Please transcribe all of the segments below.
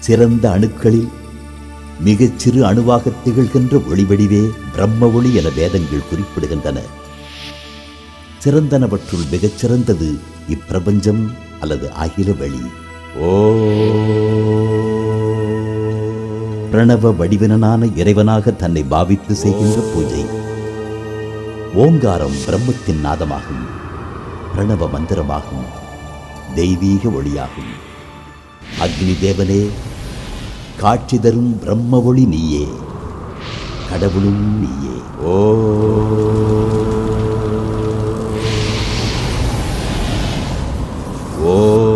சிறந்த அணுக்களில் மிகச் சிறு அணுவாக திகழ்கின்ற ஒளிவடிவே பிரம்ம ஒளி என வேதங்கள் குறிப்பிடுகின்றன சிறந்தனவற்றுள் மிகச் சிறந்தது இப்பிரபஞ்சம் அல்லது அகில வெளி ஓ பிரணவ வடிவினனான இறைவனாக தன்னை பாவித்து செய்கின்ற பூஜை ஓங்காரம் பிரம்மத்தின் நாதமாகும் பிரணவ மந்திரமாகும் தெய்வீக ஒளியாகும் அக்னி தேவனே காட்சி தரும் பிரம்ம ஒளி நீயே கடவுளும் நீயே ஓ ஓ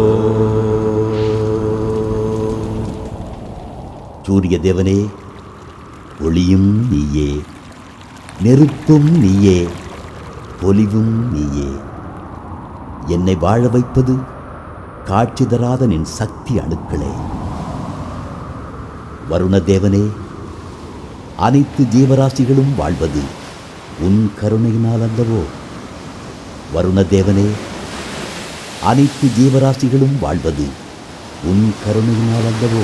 சூரிய தேவனே ஒளியும் நீயே நெருப்பும் நீயே பொலிவும் நீயே என்னை வாழ வைப்பது காட்சி தராத நின் சக்தி அணுக்களே வருண தேவனே அனைத்து ஜீவராசிகளும் வாழ்வது உன் கருணையினால் அல்லவோ வருண தேவனே அனைத்து ஜீவராசிகளும் வாழ்வது உன் கருணையினால் அல்லவோ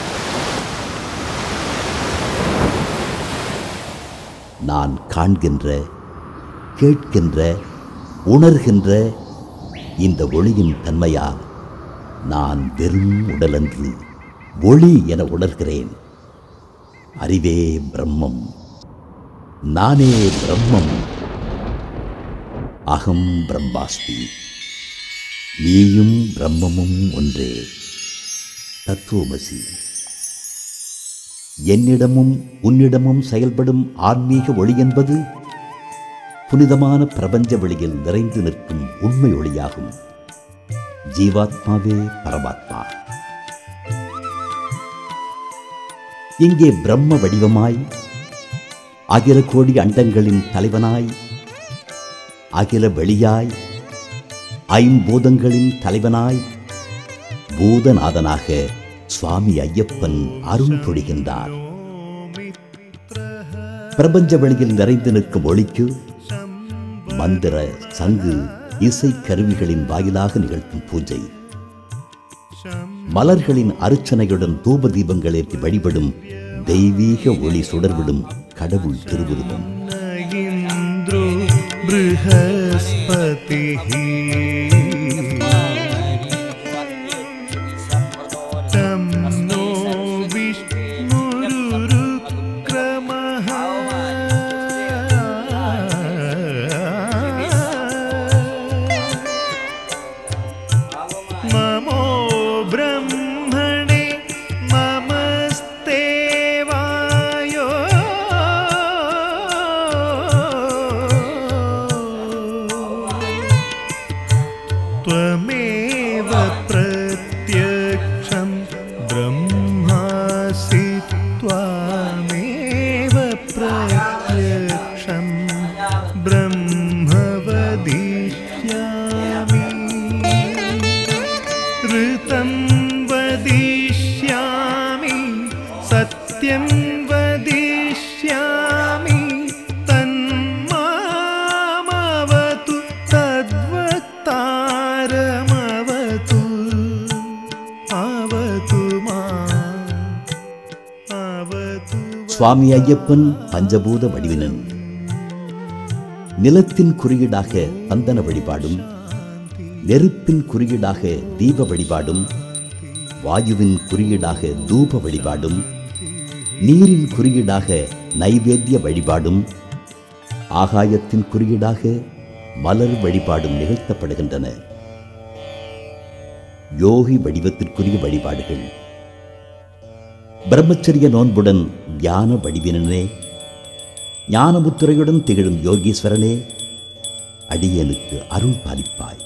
நான் காண்கின்ற கேட்கின்ற உணர்கின்ற இந்த ஒளியின் தன்மையால் நான் வெறும் உடலன்று ஒளி என உணர்கிறேன் அறிவே பிரம்மம் நானே பிரம்மம் அகம் பிரம்மாஸ்மி நீயும் பிரம்மமும் ஒன்றே தத்துவமசி என்னிடமும் உன்னிடமும் செயல்படும் ஆன்மீக ஒளி என்பது புனிதமான பிரபஞ்ச வெளியில் நிறைந்து நிற்கும் உண்மை ஒளியாகும் ஜீவாத்மாவே பரமாத்மா இங்கே பிரம்ம வடிவமாய் அகில கோடி அண்டங்களின் தலைவனாய் அகில வெளியாய் ஐம்பூதங்களின் தலைவனாய் பூதநாதனாக சுவாமி ஐயப்பன் அருள் பொழிகின்றார் பிரபஞ்ச வெளியில் நிறைந்து நிற்கும் ஒளிக்கு மந்திர சங்கு இசை கருவிகளின் வாயிலாக நிகழ்த்தும் பூஜை மலர்களின் அர்ச்சனையுடன் தூப தீபங்கள் ஏற்றி வழிபடும் தெய்வீக ஒளி சுடர்விடும் கடவுள் திருவுருவம் न इन्द्रो बृहस्पतिः तं नो विष्णुरुक्रमः ममो ब्रह्मणे नमस्ते वायो त्वमेव प्रत्यक्षं ब्रह्मासि त्वामेव प्रत्यक्षं ब्रह्म वदिष्यामि ऋतं वदिष्यामि सत्यं वदिष्यामि तन्मामवतु तद्वक्तारमवतु आवतु मा आवतु சுவாமி ஐயப்பன் பஞ்சபூத வடிவினன் நிலத்தின் குறியீடாக வந்தன வழிபாடும் நெருப்பின் குறியீடாக தீப வழிபாடும் வாயுவின் குறியீடாக தூப வழிபாடும் நீரின் குறியீடாக நைவேத்திய வழிபாடும் ஆகாயத்தின் குறியீடாக மலர் வழிபாடும் நிகழ்த்தப்படுகின்றன யோகி வடிவத்திற்குரிய வழிபாடுகள் பிரம்மச்சரிய நோன்புடன் தியான வடிவினனே ஞானமுத்துரையுடன் திகழும் யோகீஸ்வரனே அடியனுக்கு அருள் பாலிப்பாய்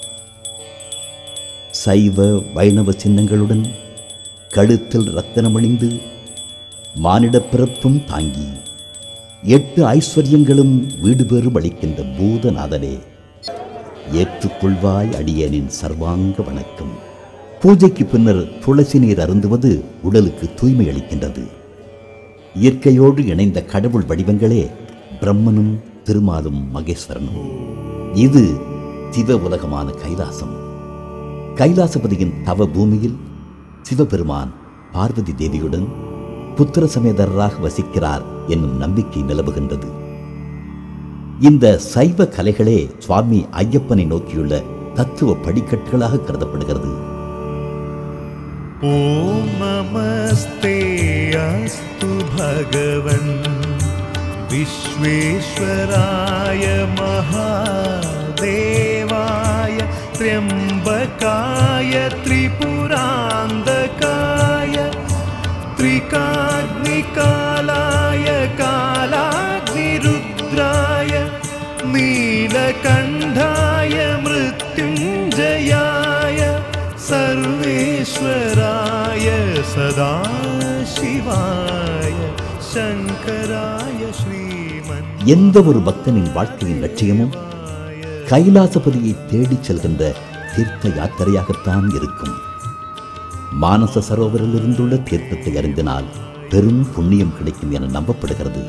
சைவ வைணவ சின்னங்களுடன் கழுத்தில் ரத்தனமணிந்து மானிடப் பிறப்பும் தாங்கி எட்டு ஐஸ்வர்யங்களும் வீடு பேறு அளிக்கின்ற பூதநாதனே ஏற்றுக்கொள்வாய் அடியனின் சர்வாங்க வணக்கம் பூஜைக்கு பின்னர் துளசி நீர் அருந்துவது உடலுக்கு தூய்மை அளிக்கின்றது இயற்கையோடு இணைந்த கடவுள் வடிவங்களே பிரம்மனும் திருமாலும் மகேஸ்வரனும் இது சிவ உலகமான கைலாசம் கைலாசபதியின் தவ பூமியில் சிவபெருமான் பார்வதி தேவியுடன் புத்திர சமேதராக வசிக்கிறார் என்னும் நம்பிக்கை நிலவுகின்றது இந்த சைவ கலைகளே சுவாமி ஐயப்பனை நோக்கியுள்ள தத்துவ படிக்கட்டுகளாக கருதப்படுகிறது ॐ नमस्ते अस्तु भगवन् विश्वेश्वराय महादेवाय त्र्यम्बकाय त्रिपुरान्धकाय त्रिकाग्निकालाय कालाग्निरुद्राय नीलकण्ठाय मृत्युञ्जयाय सर्वेश्वराय सदाशिवाय शङ्कराय श्रीमन् எந்த ஒரு பக்தனின் வாழ்க்கையின் லட்சியமும் கைலாசபதியை தேடிச் செல்கின்ற தீர்த்த யாத்திரையாகத்தான் இருக்கும் மானச சரோவரில் இருந்துள்ள தீர்த்தத்தை அறிந்தினால் பெரும் புண்ணியம் கிடைக்கும் என நம்பப்படுகிறது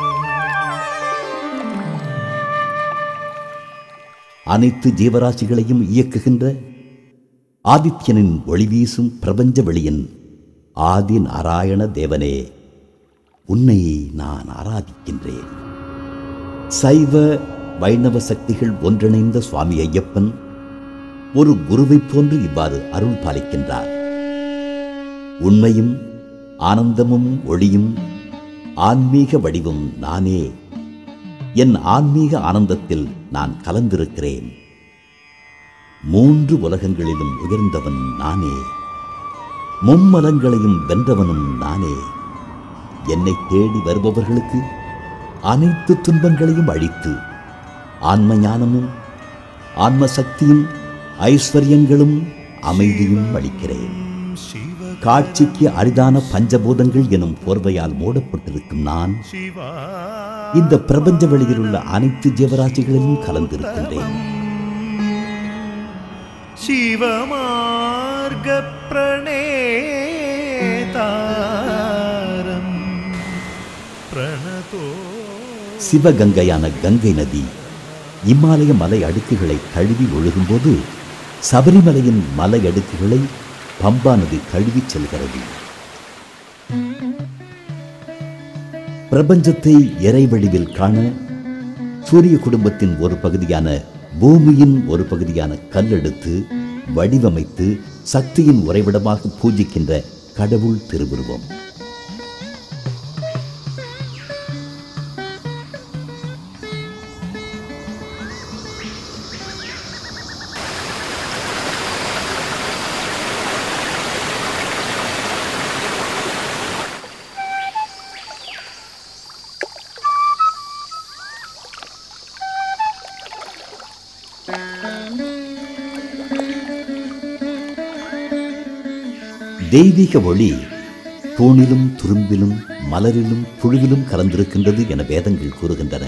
அனைத்து ஜீவராசிகளையும் இயக்குகின்ற ஆதித்யனின் ஒளி வீசும் பிரபஞ்ச வெளியின் ஆதி நாராயண தேவனே உன்னை நான் ஆராதிக்கின்றேன் சைவ வைணவ சக்திகள் ஒன்றிணைந்த சுவாமி ஐயப்பன் ஒரு குருவைப் போன்று இவ்வாறு அருள் பாலிக்கின்றார் உண்மையும் ஆனந்தமும் ஒளியும் ஆன்மீக வடிவும் நானே என் ஆன்மீக ஆனந்தத்தில் நான் கலந்திருக்கிறேன் மூன்று உலகங்களிலும் உயர்ந்தவன் நானே மும்மலங்களையும் வென்றவனும் நானே என்னை தேடி வருபவர்களுக்கு அனைத்து துன்பங்களையும் அழித்து ஆன்ம ஞானமும் ஆன்ம சக்தியும் ஐஸ்வர்யங்களும் அமைதியும் அளிக்கிறேன் शिव காட்சிக்கு அரிதான பஞ்சபூதங்கள் எனும் போர்வையால் மூடப்பட்டிருக்கும் நான் शिवा இந்த பிரபஞ்ச வெளியில் உள்ள அனைத்து ஜீவராசிகளிலும் கலந்திருக்கின்றேன் शिवमार्गप्रणेतारम् प्रणतो சிவகங்கையான கங்கை நதி இமாலய மலை அடுக்குகளை தழுவி ஒழுகும்போது சபரிமலையின் மலை அடுக்குகளை பம்பா நதி தழுவிச் செல்கிறது பிரபஞ்சத்தை இறைவடிவில் காண சூரிய குடும்பத்தின் ஒரு பகுதியான பூமியின் ஒரு பகுதியான கல்லெடுத்து வடிவமைத்து சக்தியின் உறைவிடமாக பூஜிக்கின்ற கடவுள் திருவுருவம் தெய்வீக ஒளி தூணிலும் துரும்பிலும் மலரிலும் புழுவிலும் கலந்திருக்கின்றது என வேதங்கள் கூறுகின்றன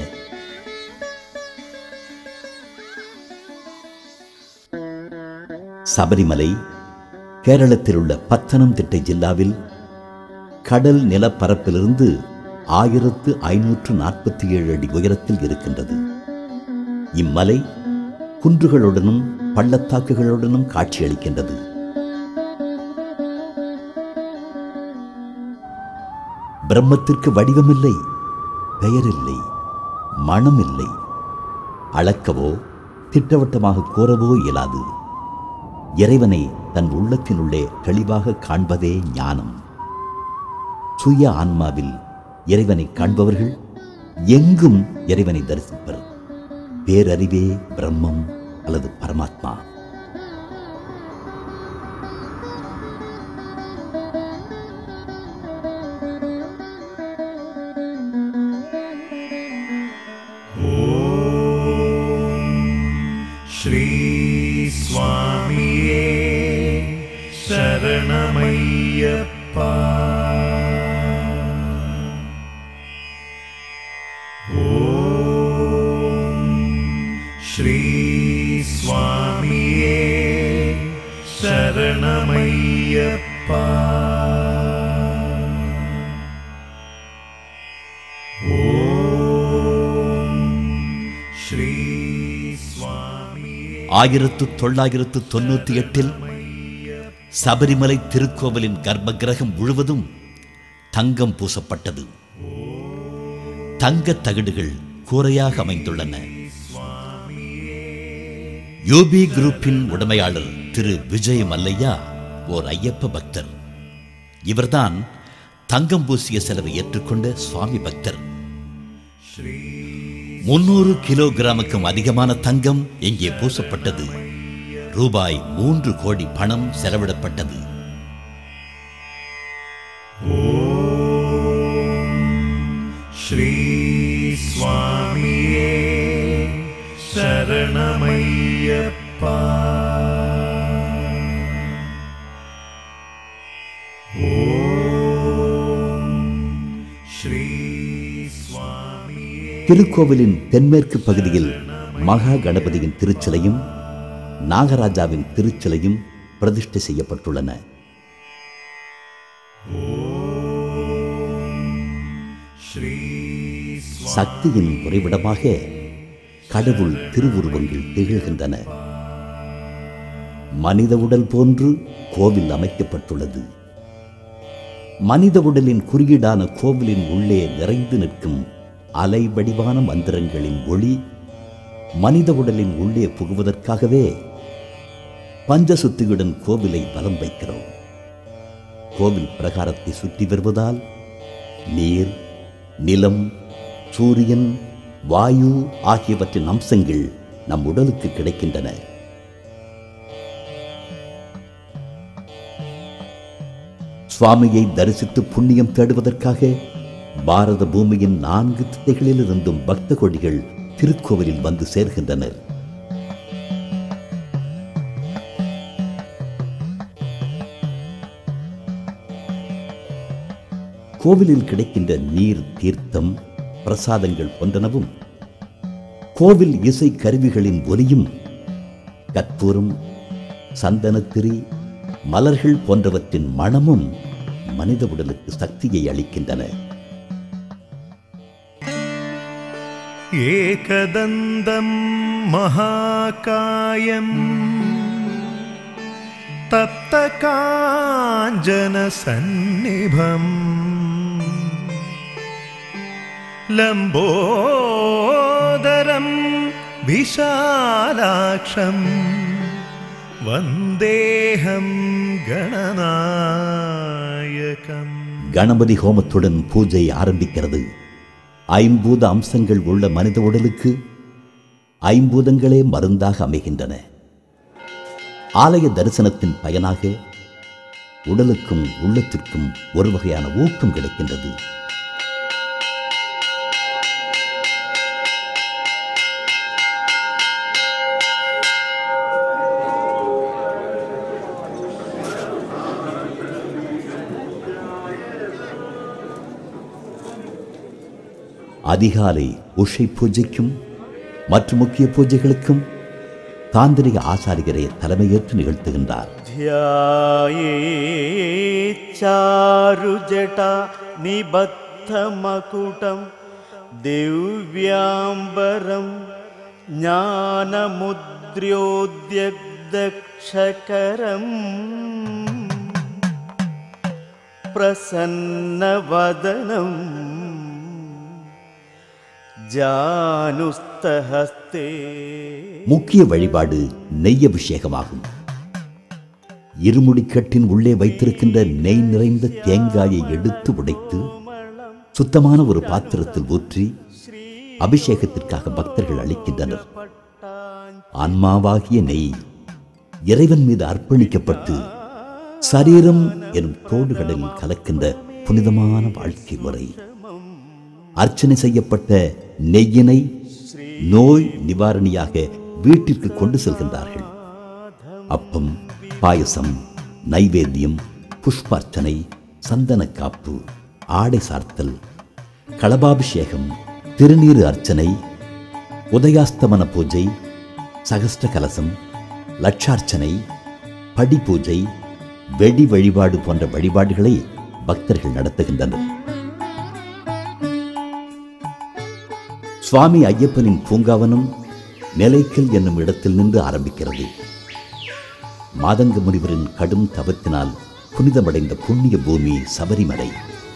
சபரிமலை கேரளத்தில் உள்ள பத்தனம்திட்டை ஜில்லாவில் கடல் நிலப்பரப்பிலிருந்து ஆயிரத்து ஐநூற்று நாற்பத்தி ஏழு அடி உயரத்தில் இருக்கின்றது இம்மலை குன்றுகளுடனும் பள்ளத்தாக்குகளுடனும் காட்சியளிக்கின்றது பிரம்மத்திற்கு வடிவமில்லை பெயரில்லை மனமில்லை அளக்கவோ திட்டவட்டமாக கூறவோ இயலாது இறைவனை தன் உள்ளத்தினுள்ளே தெளிவாக காண்பதே ஞானம் சுய ஆன்மாவில் இறைவனை காண்பவர்கள் எங்கும் இறைவனை தரிசிப்பர் பேரறிவே பிரம்மம் அல்லது பரமாத்மா श्रीस्वामिये शरणमय्यप्पा ॐ श्रीस्वामिये शरणमय्यप्पा ॐ श्रीस्वामिये ஆயிரத்து தொள்ளாயிரத்து தொண்ணூற்றி எட்டில் சபரிமலை திருக்கோவிலின் கர்ப்பகிரகம் முழுவதும் தங்கம் பூசப்பட்டது தங்கத் தகடுகள் கூரையாக அமைந்துள்ளன யூபி குரூப்பின் உடைமையாளர் திரு விஜய் மல்லையா ஓர் ஐயப்ப பக்தர் இவர்தான் தங்கம் பூசிய செலவை ஏற்றுக்கொண்ட சுவாமி பக்தர் முன்னூறு கிலோகிராமுக்கும் அதிகமான தங்கம் இங்கே பூசப்பட்டது ரூபாய் மூன்று கோடி பணம் செலவிடப்பட்டது श्री स्वामिये शरणमय्यप्पा ॐ श्री स्वामिये திருக்கோவிலின் தென்மேற்கு பகுதியில் மகா கணபதியின் திருச்சிலையும் நாகராஜாவின் திருச்சிலையும் பிரதிஷ்டை செய்யப்பட்டுள்ளன श्री சக்தியின் உறைவிடமாக கடவுள் திருவுருவங்கள் திகழ்கின்றன மனித உடல் போன்று கோவில் அமைக்கப்பட்டுள்ளது மனித உடலின் குறியீடான கோவிலின் உள்ளே நிறைந்து நிற்கும் அலை வடிவான மந்திரங்களின் ஒளி மனித உடலின் உள்ளே புகுவதற்காகவே பஞ்சசுத்தியுடன் கோவிலை வலம் வைக்கிறோம் கோவில் பிரகாரத்தை சுற்றி வருவதால் நீர் நிலம் சூரியன் வாயு ஆகியவற்றின் அம்சங்கள் நம் உடலுக்கு கிடைக்கின்றன சுவாமியை தரிசித்து புண்ணியம் தேடுவதற்காக பாரத பூமியின் நான்கு திசைகளிலிருந்தும் பக்த கொடிகள் திருக்கோவிலில் வந்து சேர்கின்றனர் கோவிலில் கிடைக்கின்ற நீர் தீர்த்தம் பிரசாதங்கள் போன்றனவும் கோவில் இசை கருவிகளின் ஒலியும் கற்பூரம் சந்தனத்திரி மலர்கள் போன்றவற்றின் மணமும் மனித உடலுக்கு சக்தியை அளிக்கின்றன एकदन्तं महाकायम् तप्तकाञ्जनसन्निभम् लम्बोदरं विशालाक्षं वन्देऽहं गणनायकम् கணபதி ஹோமத்துடன் பூஜை ஆரம்பிக்கிறது ஐம்பூத அம்சங்கள் உள்ள மனித உடலுக்கு ஐம்பூதங்களே மருந்தாக அமைகின்றன ஆலய தரிசனத்தின் பயனாக உடலுக்கும் உள்ளத்திற்கும் ஒரு வகையான ஊக்கம் கிடைக்கின்றது அதிகாலை உஷை பூஜைக்கும் மற்ற முக்கிய பூஜைகளுக்கும் தாந்திரிக ஆசாரியரை தலைமையேற்று நிகழ்த்துகின்றார் ध्यायेच्चारुजटा निबद्धमकुटं दिव्याम्बरं ज्ञानमुद्र्योद्यग्दक्षकरम् प्रसन्नवदनं जानुस्तहस्ते முக்கிய வழிபாடு நெய் அபிஷேகமாகும் இருமுடிக்கட்டின் உள்ளே வைத்திருக்கின்ற நெய் நிறைந்த தேங்காயை எடுத்து உடைத்து சுத்தமான ஒரு பாத்திரத்தில் ஊற்றி அபிஷேகத்திற்காக பக்தர்கள் அளிக்கின்றனர் ஆன்மாவாகிய நெய் இறைவன் மீது அர்ப்பணிக்கப்பட்டு சரீரம் எனும் தோடுகடலில் கலக்கின்ற புனிதமான வாழ்க்கை முறை அர்ச்சனை செய்யப்பட்ட நெய்யினை நோய் நிவாரணியாக வீட்டிற்கு கொண்டு செல்கின்றார்கள் அப்பம் பாயசம் நைவேத்தியம் புஷ்பார்ச்சனை சந்தன காப்பு ஆடை சார்த்தல் களபாபிஷேகம் திருநீறு அர்ச்சனை உதயாஸ்தமன பூஜை சகஸ்ட கலசம் லட்சார்ச்சனை படி பூஜை வெடி வழிபாடு போன்ற வழிபாடுகளை பக்தர்கள் நடத்துகின்றனர் சுவாமி ஐயப்பனின் பூங்காவனம் நிலைக்கல் என்னும் இடத்தில் நின்று ஆரம்பிக்கிறது மாதங்க முனிவரின் கடும் தவத்தினால் புனிதமடைந்த புண்ணிய பூமி சபரிமலை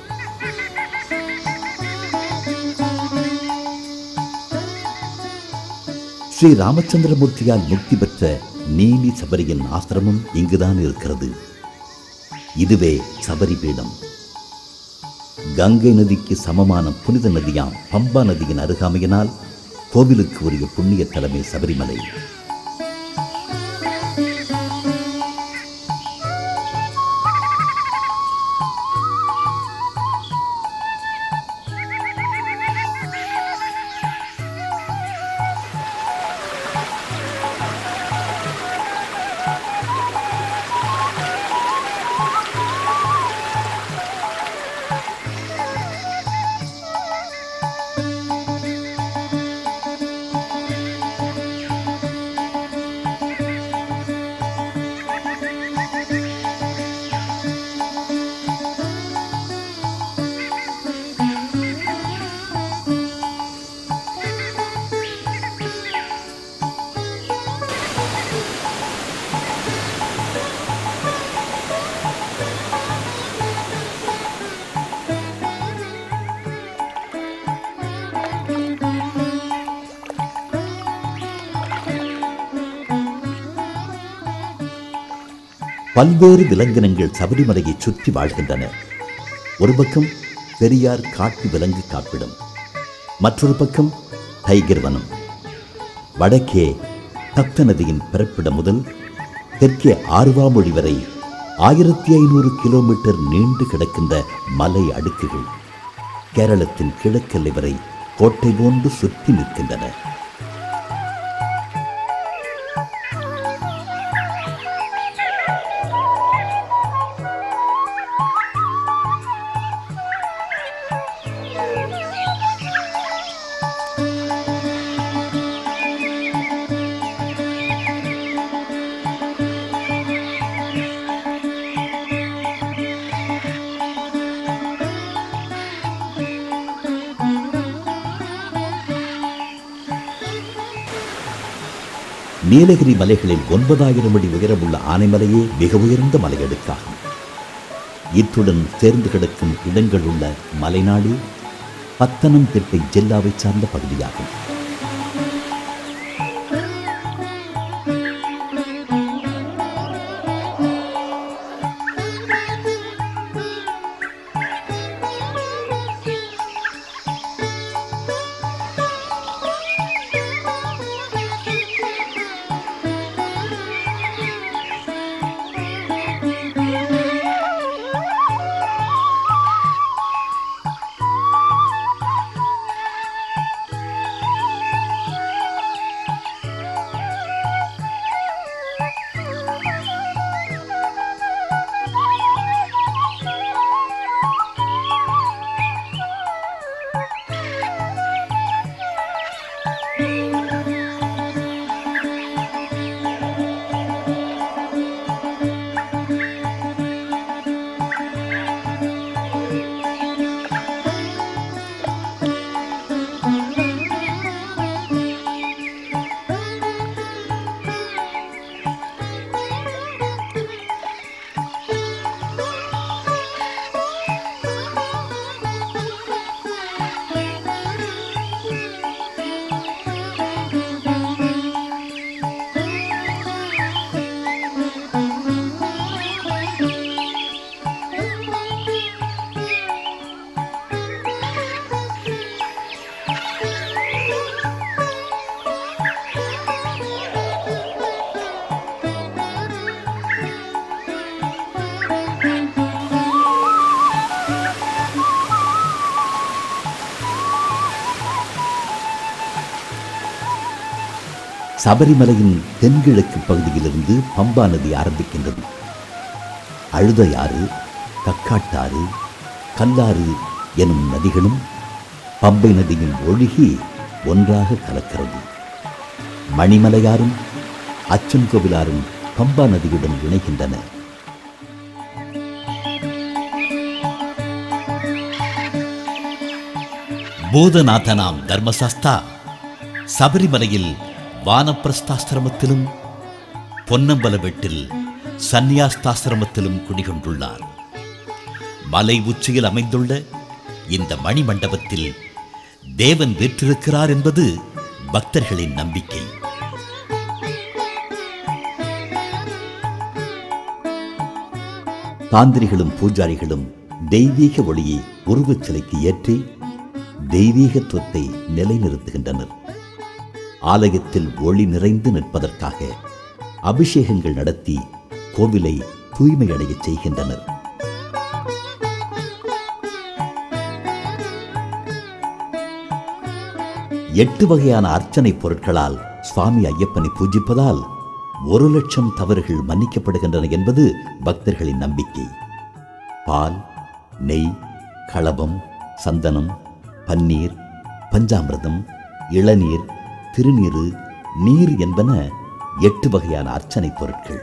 ஸ்ரீ ராமச்சந்திரமூர்த்தியால் முக்தி பெற்ற நீலி சபரியின் ஆசிரமம் இங்குதான் இருக்கிறது இதுவே சபரி பீடம் கங்கை நதிக்கு சமமான புனித நதியாம் பம்பா நதியின் அருகாமையினால் கோவிலுக்கு உரிய புண்ணிய தலைமை சபரிமலை பல்வேறு விலங்கினங்கள் சபரிமலையை சுற்றி வாழ்கின்றன ஒரு பக்கம் பெரியார் காட்டு விலங்கு காப்பிடம் மற்றொரு பக்கம் டைகர் வனம் வடக்கே தப்த நதியின் பிறப்பிடம் முதல் தெற்கே ஆர்வாமொழி வரை ஆயிரத்தி ஐநூறு கிலோமீட்டர் நீண்டு கிடக்கின்ற மலை அடுக்குகள் கேரளத்தின் கிழக்கெல்லை வரை கோட்டை போன்று சுற்றி நிற்கின்றன நீலகிரி மலைகளில் ஒன்பதாயிரம் அடி உயரமுள்ள ஆனைமலையே மிக உயர்ந்த மலையடுக்காகும் இத்துடன் சேர்ந்து கிடக்கும் இடங்கள் உள்ள மலைநாடு பத்தனம்திட்டை ஜில்லாவை சார்ந்த பகுதியாகும் சபரிமலையின் தென்கிழக்கு பகுதியிலிருந்து பம்பா நதி ஆரம்பிக்கின்றது அழுதையாறு கக்காட்டாறு கல்லாறு எனும் நதிகளும் பம்பை நதியும் ஒழுகி ஒன்றாக கலக்கிறது மணிமலையாறும் அச்சன் கோவிலாறும் பம்பா நதியுடன் இணைகின்றன பூதநாதனாம் தர்மசாஸ்தா சபரிமலையில் வானப்பிரஸ்தாசிரமத்திலும் பொன்னம்பல வீட்டில் சந்நியாஸ்தாசிரமத்திலும் குடிகொண்டுள்ளார் மலை உச்சியில் அமைந்துள்ள இந்த மணிமண்டபத்தில் தேவன் வீற்றிருக்கிறார் என்பது பக்தர்களின் நம்பிக்கை தாந்திரிகளும் பூஜாரிகளும் தெய்வீக ஒளியை உருவச் சிலைக்கு ஏற்றி தெய்வீகத்துவத்தை நிலைநிறுத்துகின்றனர் ஆலயத்தில் ஒளி நிறைந்து நிற்பதற்காக அபிஷேகங்கள் நடத்தி கோவிலை தூய்மையடையச் செய்கின்றனர் எட்டு வகையான அர்ச்சனை பொருட்களால் சுவாமி ஐயப்பனை பூஜிப்பதால் ஒரு லட்சம் தவறுகள் மன்னிக்கப்படுகின்றன என்பது பக்தர்களின் நம்பிக்கை பால் நெய் களபம் சந்தனம் பன்னீர் பஞ்சாமிர்தம் இளநீர் திருநீறு நீர் என்பன எட்டு வகையான அர்ச்சனை பொருட்கள்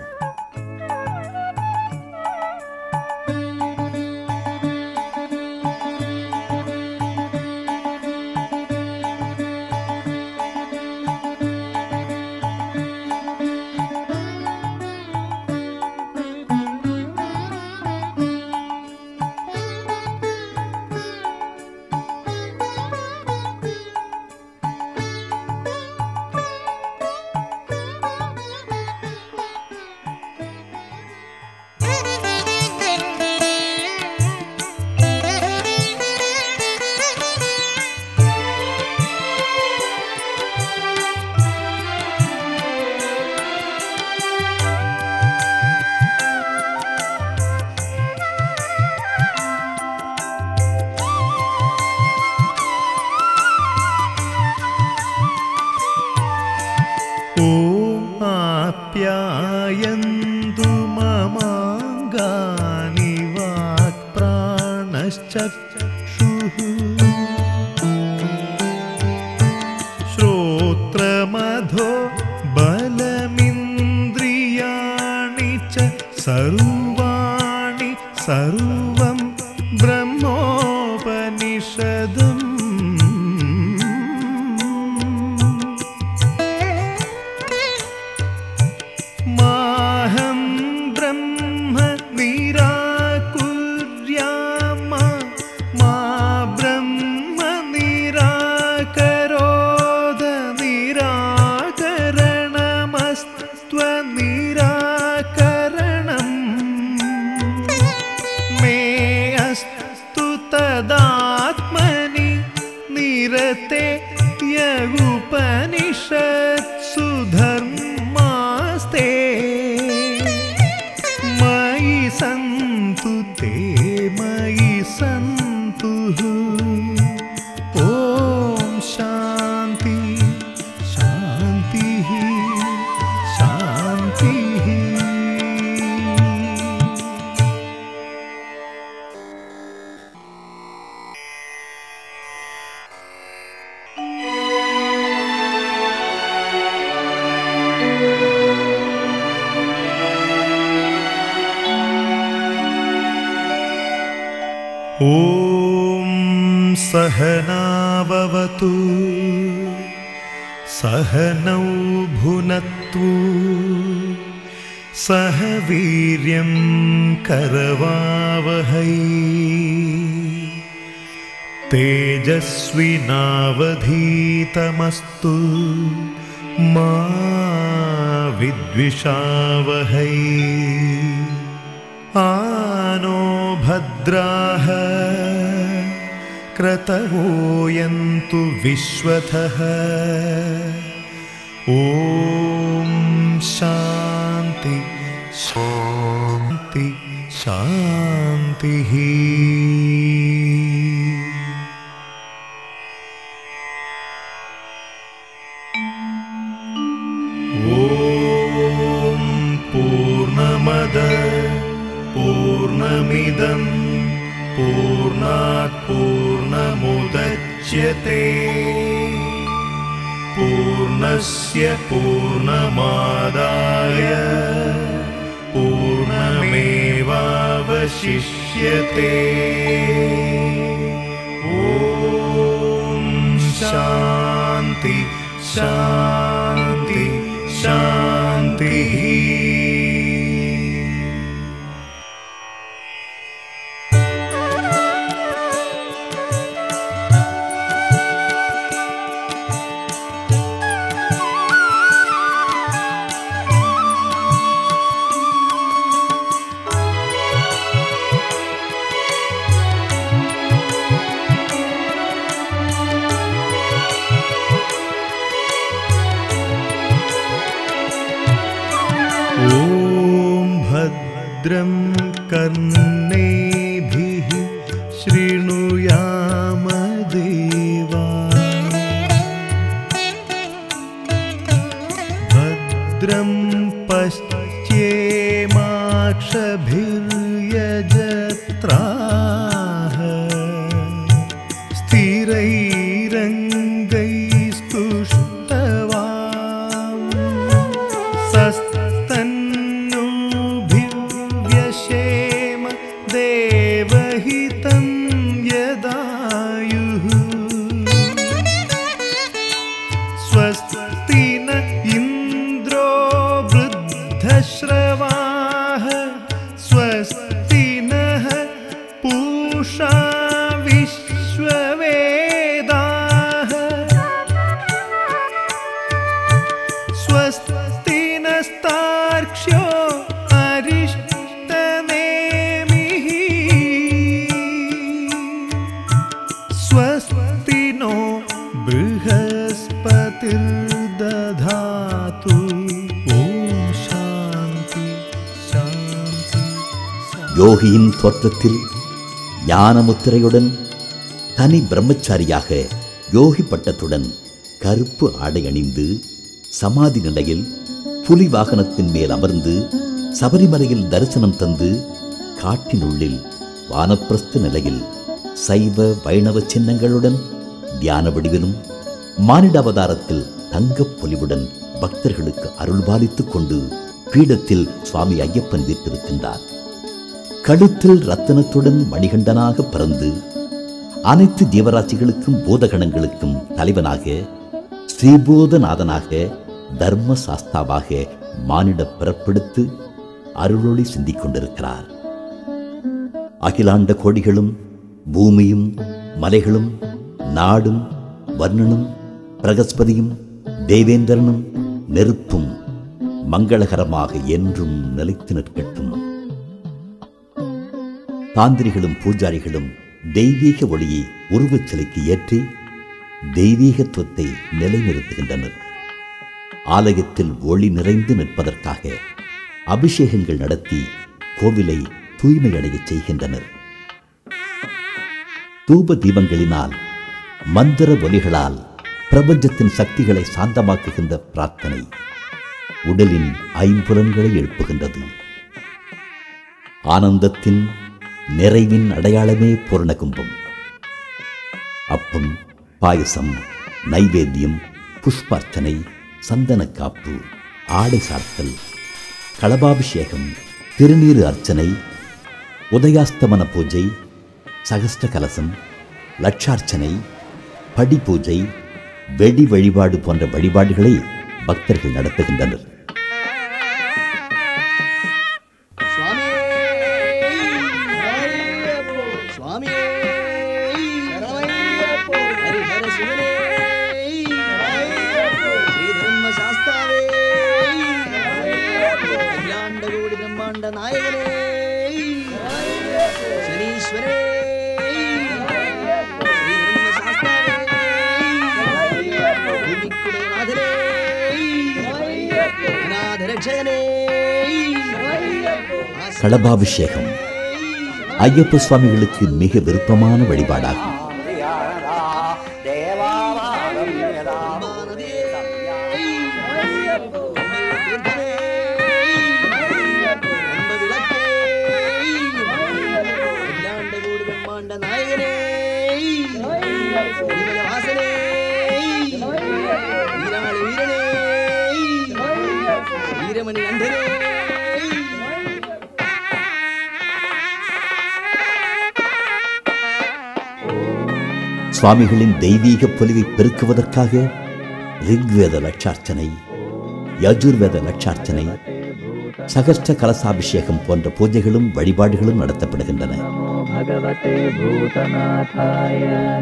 ॐ आप्यायन्तु ममाङ्गानि वाक्प्राणश्चक्षुः श्रोत्रमधो बलमिन्द्रियाणि च सर्वाणि सर्वं ब्रह्मोपनिषदम् माहं ब्रह्म निराकुर्यामा मा ब्रह्म निराकरोद निराकरणमस्त्वनिराकरणम् मे अस्तु तदात्मनि निरते यगुपनिषत्सु धर्मास्ते मयि सन्तु ते मयि सन्तु ॐ शान्ति शान्तिः शान्तिः ॐ सहनाववतु सहनौ भुनत्तु सह वीर्यं करवावहै तेजस्विनावधीतमस्तु मा विद्विषावहै आनो भद्राः क्रतवोयन्तु विश्वतः ॐ शान्ति शान्ति शान्तिः ॐ पूर्णमद पूर्णमिदं पूर्णात् पूर्णमुदच्यते पूर्णस्य पूर्णमादाय पूर्णमेवावशिष्यते ॐ शान्ति शान्ति शान्तिः भद्रं कर्णेभिः शृणुयाम देवा भद्रं पश्येमाक्षभिर्यजत्राः स्थिरैरङ्गैस्तुष्टवाम् सस्तन्नुभिव्यशेम देवहितं यदायुः स्वस्ति न इन्द्रो वृद्धश्रवाः स्वस्ति नः पूषा विश्ववेदाः स्वस्ति नस्तार्क्ष्यो अरिष्टनेमिः स्वस्ति नो बृहस्पतिर्दधातु ॐ शान्ति शान्ति யோகியின் தோற்றத்தில் ஞானமுத்திரையுடன் தனி பிரம்மச்சாரியாக யோகி பட்டத்துடன் கருப்பு ஆடை அணிந்து சமாதி நிலையில் புலி வாகனத்தின் மேல் அமர்ந்து சபரிமலையில் தரிசனம் தந்து காட்டினுள்ளில் வானப்பிரஸ்த நிலையில் சைவ வைணவ சின்னங்களுடன் தியான வடிவிலும் மானிட அவதாரத்தில் தங்கப் பொலிவுடன் பக்தர்களுக்கு அருள்பாலித்துக் கொண்டு பீடத்தில் சுவாமி ஐயப்பன் வீற்றிருக்கின்றார் கழுத்தில் ரத்தினத்துடன் மணிகண்டனாக பிறந்து அனைத்து ஜீவராசிகளுக்கும் பூதகணங்களுக்கும் தலைவனாக ஸ்ரீபூதநாதனாக தர்ம சாஸ்தாவாக மானிட பிறப்பெடுத்து அருளொளி சிந்திக் கொண்டிருக்கிறார் அகிலாண்ட கோடிகளும் பூமியும் மலைகளும் நாடும் வர்ணனும் பிரகஸ்பதியும் தேவேந்திரனும் நெருப்பும் மங்களகரமாக என்றும் நிலைத்து நிற்கட்டும் தாந்திரிகளும் பூஜாரிகளும் தெய்வீக ஒளியை உருவச் சிலைக்கு ஏற்றி தெய்வீகத்துவத்தை நிலைநிறுத்துகின்றனர் ஆலயத்தில் ஒளி நிறைந்து நிற்பதற்காக அபிஷேகங்கள் நடத்தி கோவிலை தூய்மையடையச் செய்கின்றனர் தூப தீபங்களினால் மந்திர ஒலிகளால் பிரபஞ்சத்தின் சக்திகளை சாந்தமாக்குகின்ற பிரார்த்தனை உடலின் ஐம்புலன்களை எழுப்புகின்றது ஆனந்தத்தின் நிறைவின் அடையாளமே பூர்ணகும்பம் அப்பம் பாயசம் நைவேத்தியம் புஷ்பார்ச்சனை சந்தனக்காப்பு ஆடை சார்த்தல் களபாபிஷேகம் திருநீறு அர்ச்சனை உதயாஸ்தமன பூஜை சகஸ்ட கலசம் லட்சார்ச்சனை படி பூஜை வெடி வழிபாடு போன்ற வழிபாடுகளை பக்தர்கள் நடத்துகின்றனர் சுவாமியே சரணமையப்போ ஹரிஹர சிவனே ஸ்ரீ தர்ம சாஸ்தாவே அகிலாண்ட கோடி பிரம்மாண்ட நாயகனே சனீஸ்வரே ஸ்ரீ தர்ம சாஸ்தாவே பூமிக்குடைய நாதனே அநாத ரட்சகனே களபாபிஷேகம் ஐயப்ப சுவாமிகளுக்கு மிக விருப்பமான வழிபாடாகும் வீரமணி அண்டனே சுவாமிகளின் தெய்வீக பொலிவை பெருக்குவதற்காக ரிக்வேத லட்சார்ச்சனை யஜுர்வேத லட்சார்ச்சனை சகஸ்ட கலசாபிஷேகம் போன்ற பூஜைகளும் வழிபாடுகளும் நடத்தப்படுகின்றன भगवते भूतनाथाय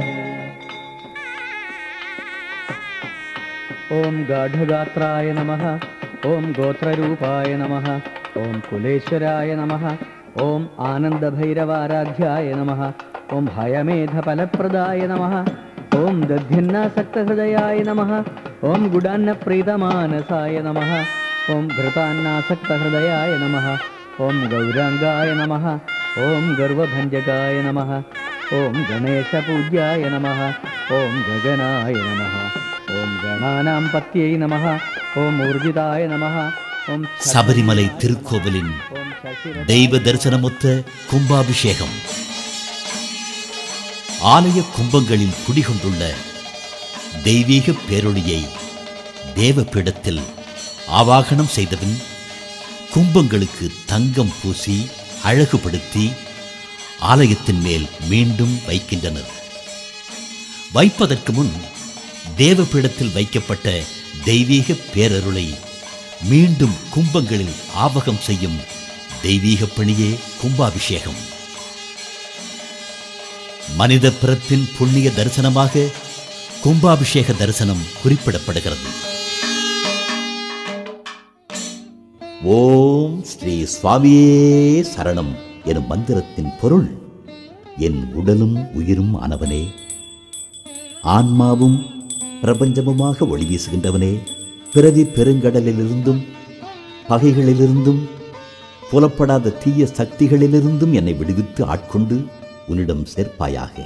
ॐ गाढगात्राय नमः ॐ गोत्ररूपाय नमः ॐ कुलेश्वराय नमः ॐ आनन्दभैरवाराध्याय नमः ॐ हयमेधफलप्रदाय नमः ॐ दध्यन्नासक्तहृदयाय नमः ॐ गुडान्नप्रीतमानसाय नमः ॐ घृतान्नासक्तहृदयाय नमः ॐ गौराङ्गाय नमः ॐ गर्वभञ्जकाय नमः ॐ गणेशपूज्याय नमः ॐ गगनाय नमः ॐ गणानां पत्यै नमः ॐ ऊर्जिताय नमः ॐ சபரிமலை திருக்கோவிலின் ॐ शशिर தெய்வ தரிசனமொத்த கும்பாபிஷேகம் ஆலய கும்பங்களில் குடிகொண்டுள்ள தெய்வீக பேரொளியை தேவபீடத்தில் ஆவாகனம் செய்தபின் கும்பங்களுக்கு தங்கம் பூசி அழகுபடுத்தி ஆலயத்தின் மேல் மீண்டும் வைக்கின்றனர் வைப்பதற்கு முன் தேவபீடத்தில் வைக்கப்பட்ட தெய்வீக பேரருளை மீண்டும் கும்பங்களில் ஆவகம் செய்யும் தெய்வீக பணியே கும்பாபிஷேகம் மனித பிறப்பின் புண்ணிய தரிசனமாக கும்பாபிஷேக தரிசனம் குறிப்பிடப்படுகிறது ஓம் ஸ்ரீ சுவாமியே சரணம் எனும் மந்திரத்தின் பொருள் என் உடலும் உயிரும் ஆனவனே ஆன்மாவும் பிரபஞ்சமுமாக ஒளி வீசுகின்றவனே பிறவி பெருங்கடலிலிருந்தும் பகைகளிலிருந்தும் புலப்படாத தீய சக்திகளிலிருந்தும் என்னை விடுவித்து ஆட்கொண்டு உன்னிடம் சேர்ப்பாயாக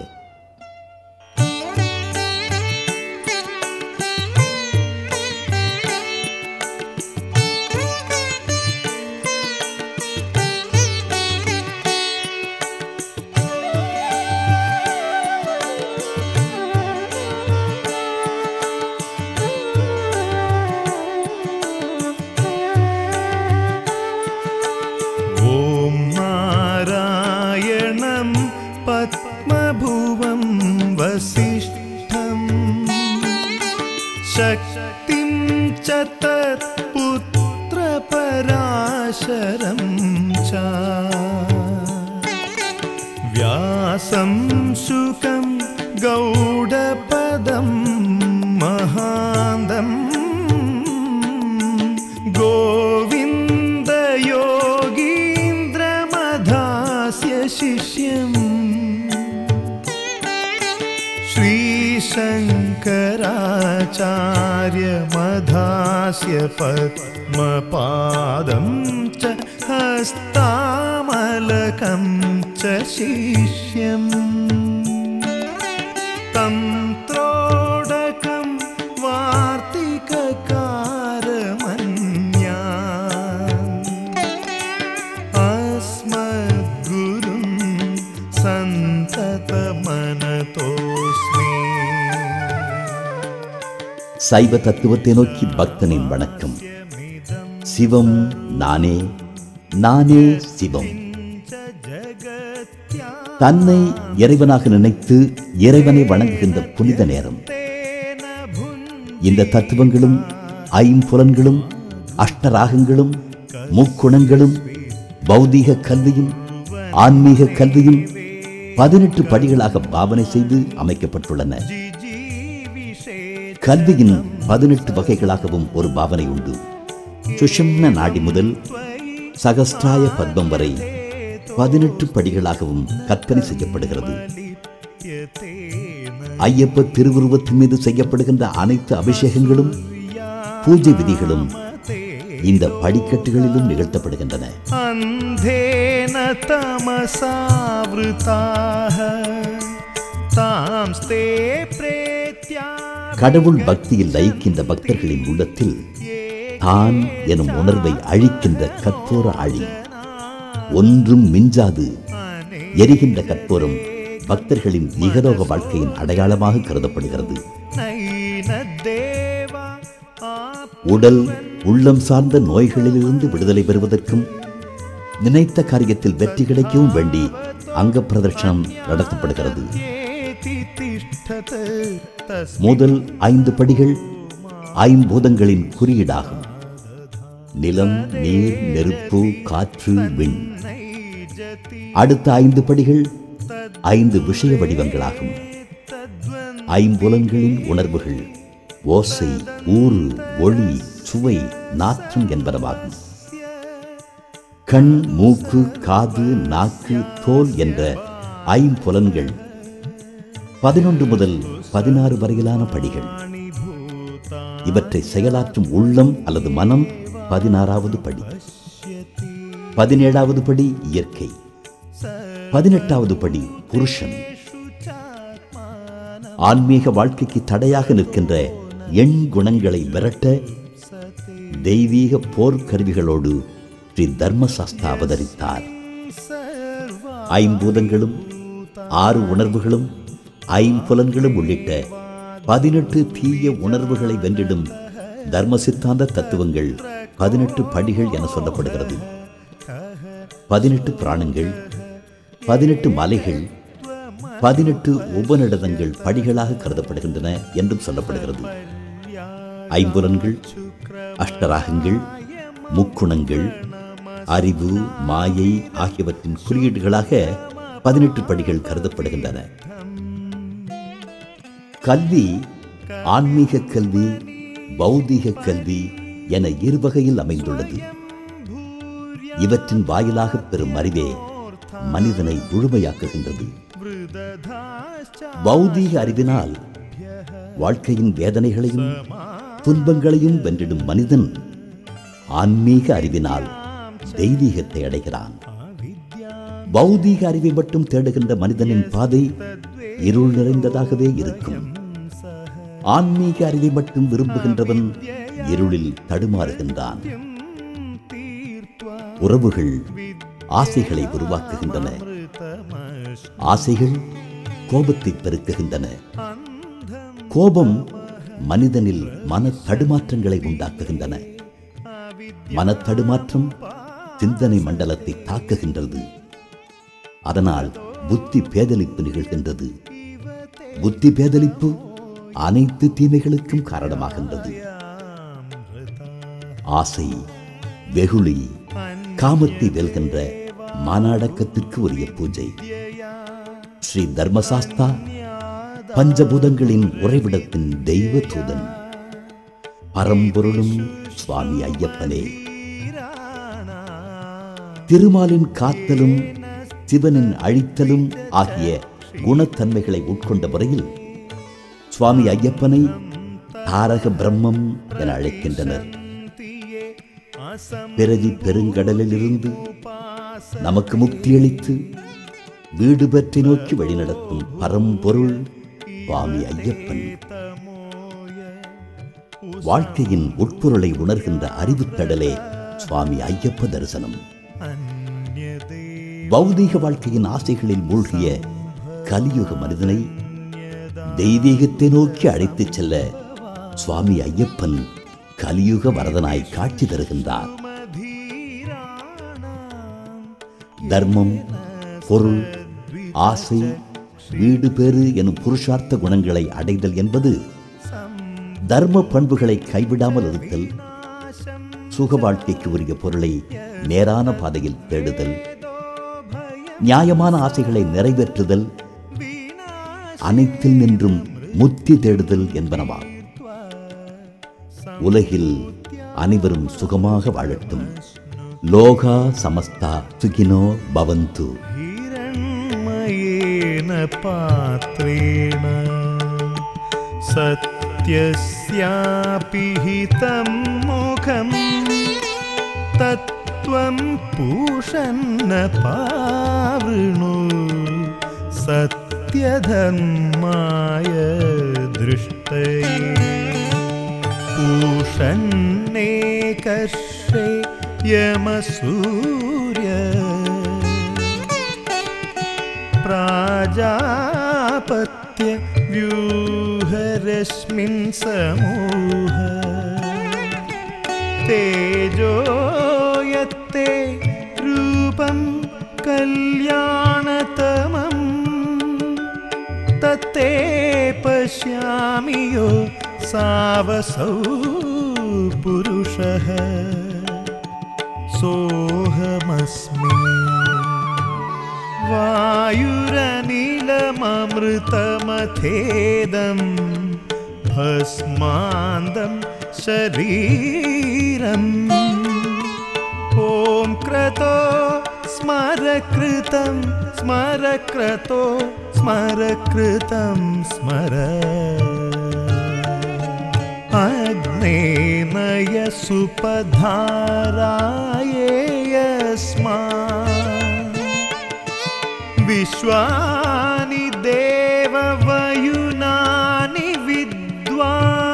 ॐ नारायणं पद्मभुवं वसिष्ठम् शक्तिं च तत्पुत्रपराशरं च व्यासं शुकं गौडपदं महान्तम् गोविन्दयोगीन्द्रमधास्य शिष्यम् श्रीशङ्कराचार्यमधास्य पद्मपादं च हस्तामलकं च शिष्यम् तन्त्रोडकं वार्तिककारमन्या अस्मद्गुरुं सन्ततमनतोऽस्मि சைவ தத்துவத்தை நோக்கி பக்தனின் வணக்கம் சிவம் நானே நானே சிவம் தன்னை இறைவனாக நினைத்து இறைவனை வணங்குகின்ற புனித நேரம் இந்த தத்துவங்களும் ஐம்புலன்களும் அஷ்டராகங்களும் முக்குணங்களும் பௌதீக கல்வியும் ஆன்மீக கல்வியும் பதினெட்டு படிகளாக பாவனை செய்து அமைக்கப்பட்டுள்ளன கல்வியின் பதினெட்டு வகைகளாகவும் ஒரு பாவனை உண்டு சுஷம்ன நாடி முதல் சகஸ்டாய பத்மம் வரை பதினெட்டு படிகளாகவும் கற்பனை செய்யப்படுகிறது ஐயப்ப திருவுருவத்தின் மீது செய்யப்படுகின்ற அனைத்து அபிஷேகங்களும் பூஜை விதிகளும் இந்த படிக்கட்டுகளிலும் நிகழ்த்தப்படுகின்றன अन्धेन तमसावृताः तांस्ते प्रेत्या கடவுள் பக்தியில் லயிக்கின்ற பக்தர்களின் உள்ளத்தில் தான் எனும் உணர்வை அழிக்கின்ற கற்பூர ஆழி ஒன்றும் மிஞ்சாது எரிகின்ற கற்பூரம் பக்தர்களின் இகலோக வாழ்க்கையின் அடையாளமாக கருதப்படுகிறது नैनदेवा आप உடல் உள்ளம் சார்ந்த நோய்களிலிருந்து விடுதலை பெறுவதற்கும் நினைத்த காரியத்தில் வெற்றி கிடைக்கவும் வேண்டி அங்க பிரதர்ஷனம் நடத்தப்படுகிறது येति तिष्ठत् तस्मै முதல் ஐந்து படிகள் ஐம்பூதங்களின் குறியீடாகும் நிலம் நீர் நெருப்பு காற்று விண் जति அடுத்த ஐந்து படிகள் ஐந்து விஷய வடிவங்களாகும் ஐம்புலன்களின் உணர்வுகள் ஓசை ஊறு ஒளி சுவை நாற்றம் என்பனவாகும் கண் மூக்கு காது நாக்கு தோல் என்ற ஐம்புலன்கள் பதினொன்று முதல் பதினாறு வரையிலான படிகள் இவற்றை செயலாற்றும் உள்ளம் அல்லது மனம் பதினாறாவது படி பதினேழாவது படி இயற்கை பதினெட்டாவது படி புருஷன் ஆன்மீக வாழ்க்கைக்கு தடையாக நிற்கின்ற எண் குணங்களை விரட்ட தெய்வீக போர்க்கருவிகளோடு ஸ்ரீ தர்மசாஸ்தா அவதரித்தார் ஐம்பூதங்களும் ஆறு உணர்வுகளும் ஐம்புலன்களும் உள்ளிட்ட பதினெட்டு தீய உணர்வுகளை வென்றிடும் தர்ம சித்தாந்த தத்துவங்கள் பதினெட்டு படிகள் என சொல்லப்படுகிறது பதினெட்டு பிராணங்கள் பதினெட்டு மலைகள் பதினெட்டு உபநிடதங்கள் படிகளாக கருதப்படுகின்றன என்றும் சொல்லப்படுகிறது ஐம்புலன்கள் அஷ்டராகங்கள் முக்குணங்கள் அறிவு மாயை ஆகியவற்றின் குறியீடுகளாக பதினெட்டு படிகள் கருதப்படுகின்றன கல்வி ஆன்மீக கல்வி பௌதீக கல்வி என இரு வகையில் அமைந்துள்ளது இவற்றின் வாயிலாக பெறும் அறிவே மனிதனை முழுமையாக்குகின்றது பௌதீக அறிவினால் வாழ்க்கையின் வேதனைகளையும் துன்பங்களையும் வென்றிடும் மனிதன் ஆன்மீக அறிவினால் தெய்வீகத்தை அடைகிறான் பௌதீக அறிவை மட்டும் தேடுகின்ற மனிதனின் பாதை இருள் நிறைந்ததாகவே இருக்கும் ஆன்மீக அறிவை மட்டும் விரும்புகின்றவன் இருளில் தடுமாறுகின்றான் உறவுகள் ஆசைகளை உருவாக்குகின்றன ஆசைகள் கோபத்தை பெருக்குகின்றன கோபம் மனிதனில் மன தடுமாற்றங்களை உண்டாக்குகின்றன மன தடுமாற்றம் சிந்தனை மண்டலத்தை தாக்குகின்றது அதனால் புத்தி பேதலிப்பு நிகழ்கின்றது புத்தி பேதலிப்பு அனைத்து தீமைகளுக்கும் காரணமாகின்றது ஆசை வெகுளி காமத்தை வெல்கின்ற மானாடக்கத்திற்கு உரிய பூஜை ஸ்ரீ தர்மசாஸ்தா பஞ்சபூதங்களின் உறைவிடத்தின் தெய்வ தூதன் பரம்பொருளும் சுவாமி ஐயப்பனே திருமாலின் காத்தலும் சிவனின் அழித்தலும் ஆகிய குணத்தன்மைகளை உட்கொண்ட முறையில் சுவாமி ஐயப்பனை தாரக பிரம்மம் என அழைக்கின்றனர் பிறவி பெருங்கடலிலிருந்து நமக்கு முக்தியளித்து வீடு பற்றி நோக்கி வழிநடத்தும் பரம்பொருள் சுவாமி ஐயப்பன் வாழ்க்கையின் உட்பொருளை உணர்கின்ற அறிவுத்தடலே சுவாமி ஐயப்ப தரிசனம் பௌதீக வாழ்க்கையின் ஆசைகளில் மூழ்கிய கலியுக மனிதனை தெய்வீகத்தை நோக்கி அழைத்துச் செல்ல சுவாமி ஐயப்பன் கலியுக வரதனாய் காட்சி தருகின்றார் தர்மம் பொருள் ஆசை வீடு பேறு எனும் புருஷார்த்த குணங்களை அடைதல் என்பது தர்ம பண்புகளை கைவிடாமல் இருத்தல் சுக வாழ்க்கைக்கு உரிய பொருளை நேரான பாதையில் தேடுதல் நியாயமான ஆசைகளை நிறைவேற்றுதல் அனைத்தில் நின்றும் முத்தி தேடுதல் என்பனவா உலகில் அனைவரும் சுகமாக வாழட்டும் லோகா சமஸ்தா சுகினோ பவந்து हिरण्मयेन पात्रेण सत्यस्यापि हितं मुखं तत्त्वं पूषन्न पावृणु सत्यधर्माय दृष्टये पूषन्ने कर्षे यमसूर्य प्राजापत्य व्यूहरश्मिन् समूह तेजो यत्ते रूपं कल्याणतमम् तत्ते पश्यामि यो सावसौ पुरुषः सोऽहमस्मि वायुरनिलममृतमथेदं भस्मान्दं शरीरम् ॐ क्रतो स्मरकृतं स्मरक्रतो स्मरकृतं स्मर अग्नेनय सुपधारायेय यस्मात् विश्वानि देववयुनानि विद्वा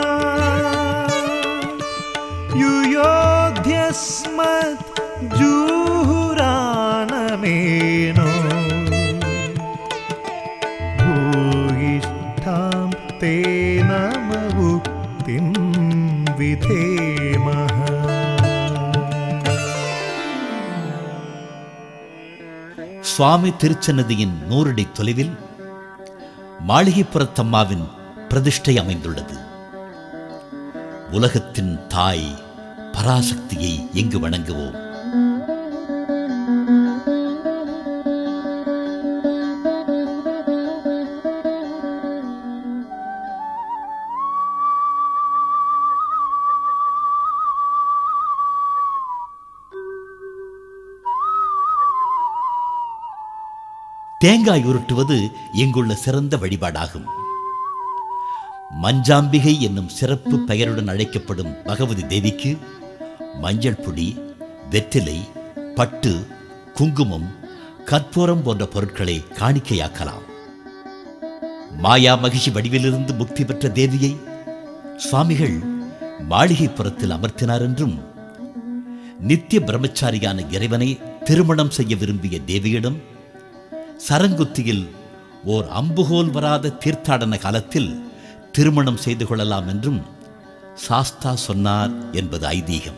युयोध्यस्मत् जुहुरानमेनो भूयिष्ठां ते नमवुक्तिं विधेमः சுவாமி திருச்சன்னதியின் நூறடி தொலைவில் மாளிகைப்புறத்தம்மாவின் பிரதிஷ்டை அமைந்துள்ளது உலகத்தின் தாய் பராசக்தியை எங்கு வணங்குவோம் தேங்காய் உருட்டுவது இங்குள்ள சிறந்த வழிபாடாகும் மஞ்சாம்பிகை என்னும் சிறப்பு பெயருடன் அழைக்கப்படும் பகவதி தேவிக்கு மஞ்சள் பொடி வெற்றிலை பட்டு குங்குமம் கற்பூரம் போன்ற பொருட்களை காணிக்கையாக்கலாம் மாயா மகிஷி வடிவிலிருந்து முக்தி பெற்ற தேவியை சுவாமிகள் மாளிகைப்புறத்தில் அமர்த்தினார் என்றும் நித்திய பிரம்மச்சாரியான இறைவனை திருமணம் செய்ய விரும்பிய தேவியிடம் சரங்குத்தியில் ஓர் அம்புகோல் வராத தீர்த்தாடன காலத்தில் திருமணம் செய்து கொள்ளலாம் என்றும் சாஸ்தா சொன்னார் என்பது ஐதீகம்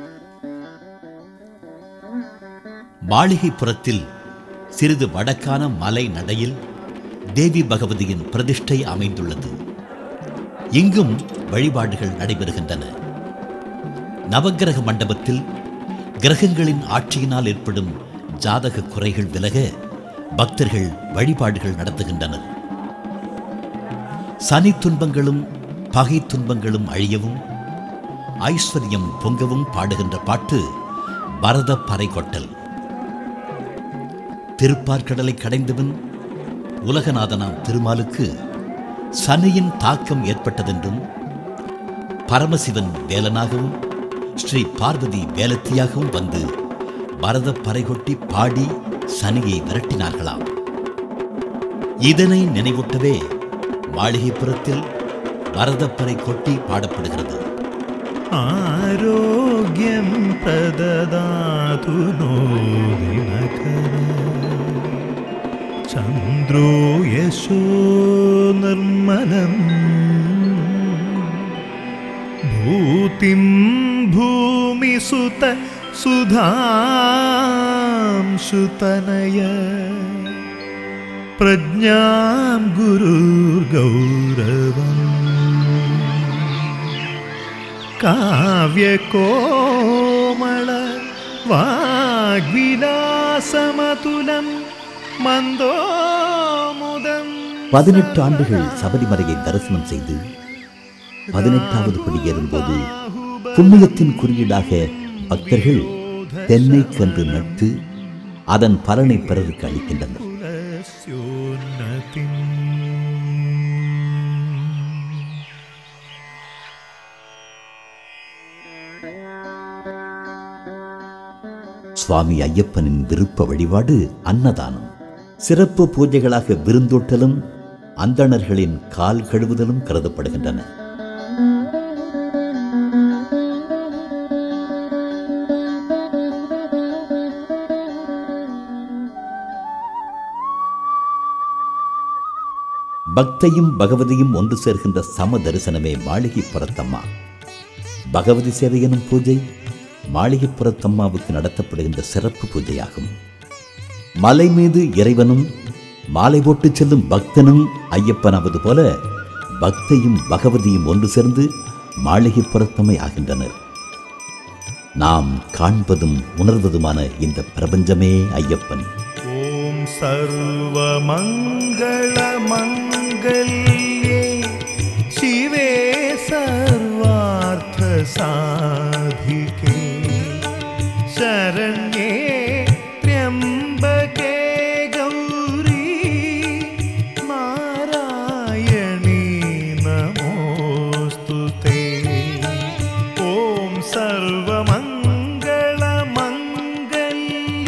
மாளிகைப்புறத்தில் சிறிது வடக்கான மலை நடையில் தேவி பகவதியின் பிரதிஷ்டை அமைந்துள்ளது இங்கும் வழிபாடுகள் நடைபெறுகின்றன நவக்கிரக மண்டபத்தில் கிரகங்களின் ஆட்சியினால் ஏற்படும் ஜாதக குறைகள் விலக பக்தர்கள் வழிபாடுகள் நடத்துகின்றனர் சனி துன்பங்களும் பகை துன்பங்களும் அழியவும் ஐஸ்வர்யம் பொங்கவும் பாடுகின்ற பாட்டு பரத பறைகொட்டல் திருப்பார்கடலை கடைந்தவன் உலகநாதனாம் திருமாலுக்கு சனியின் தாக்கம் ஏற்பட்டதென்றும் பரமசிவன் வேலனாகவும் ஸ்ரீ பார்வதி வேலத்தியாகவும் வந்து பரத பறைகொட்டி பாடி சனியை விரட்டினார்களாம் இதனை நினைவூட்டவே மாளிகைப்புறத்தில் பரதப்பறை கொட்டி பாடப்படுகிறது आरोग्यं प्रददातु नो दिनकर चन्द्रो यशो निर्मलम् भूतिं भूमिसुत सुधां सुतनय प्रज्ञां गुरुर्गौरवम् काव्यकोमल वाग्विलासमतुलं मन्दोमुदम् பதினெட்டு ஆண்டுகள் சபரிமலையை தரிசனம் செய்து பதினெட்டாவது படியேறும்போது புண்ணியத்தின் குறியீடாக பக்தர்கள் தென்னை கன்று நட்டு அதன் பலனை பிறருக்கு அளிக்கின்றனர் कुलस्योन्नतिम् சுவாமி ஐயப்பனின் விருப்ப வழிபாடு அன்னதானம் சிறப்பு பூஜைகளாக விருந்தோட்டலும் அந்தணர்களின் கால் கழுவுதலும் கருதப்படுகின்றன பக்தையும் பகவதியும் ஒன்று சேர்கின்ற சம தரிசனமே மாளிகைப்புறத்தம்மா பகவதி சேவை எனும் பூஜை மாளிகைப்புறத்தம்மாவுக்கு நடத்தப்படுகின்ற சிறப்பு பூஜையாகும் மலை மீது இறைவனும் மாலை போட்டு செல்லும் பக்தனும் ஐயப்பனாவது போல பக்தையும் பகவதியும் ஒன்று சேர்ந்து மாளிகைப்புறத்தம்மை ஆகின்றனர் நாம் காண்பதும் உணர்வதுமான இந்த பிரபஞ்சமே ஐயப்பன் ॐ सर्वमङ्गलमङ्गल्ये शिवे सर्वार्थसाधिके शरण्ये त्र्यम्बके गौरी नारायणी नमोऽस्तु ते ॐ सर्वमङ्गलमङ्गल्ये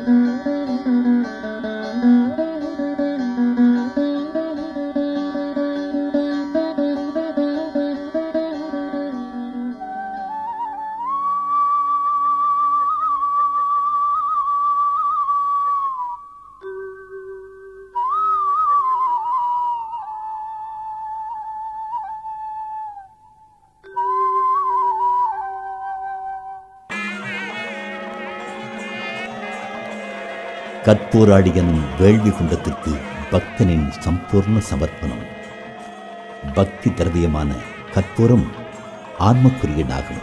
கற்பூராடியன் வேள்வி குண்டத்திற்கு பக்தனின் சம்பூர்ண சமர்ப்பணம் பக்தி திரவியமான கற்பூரம் ஆன்மக்குரியனாகும்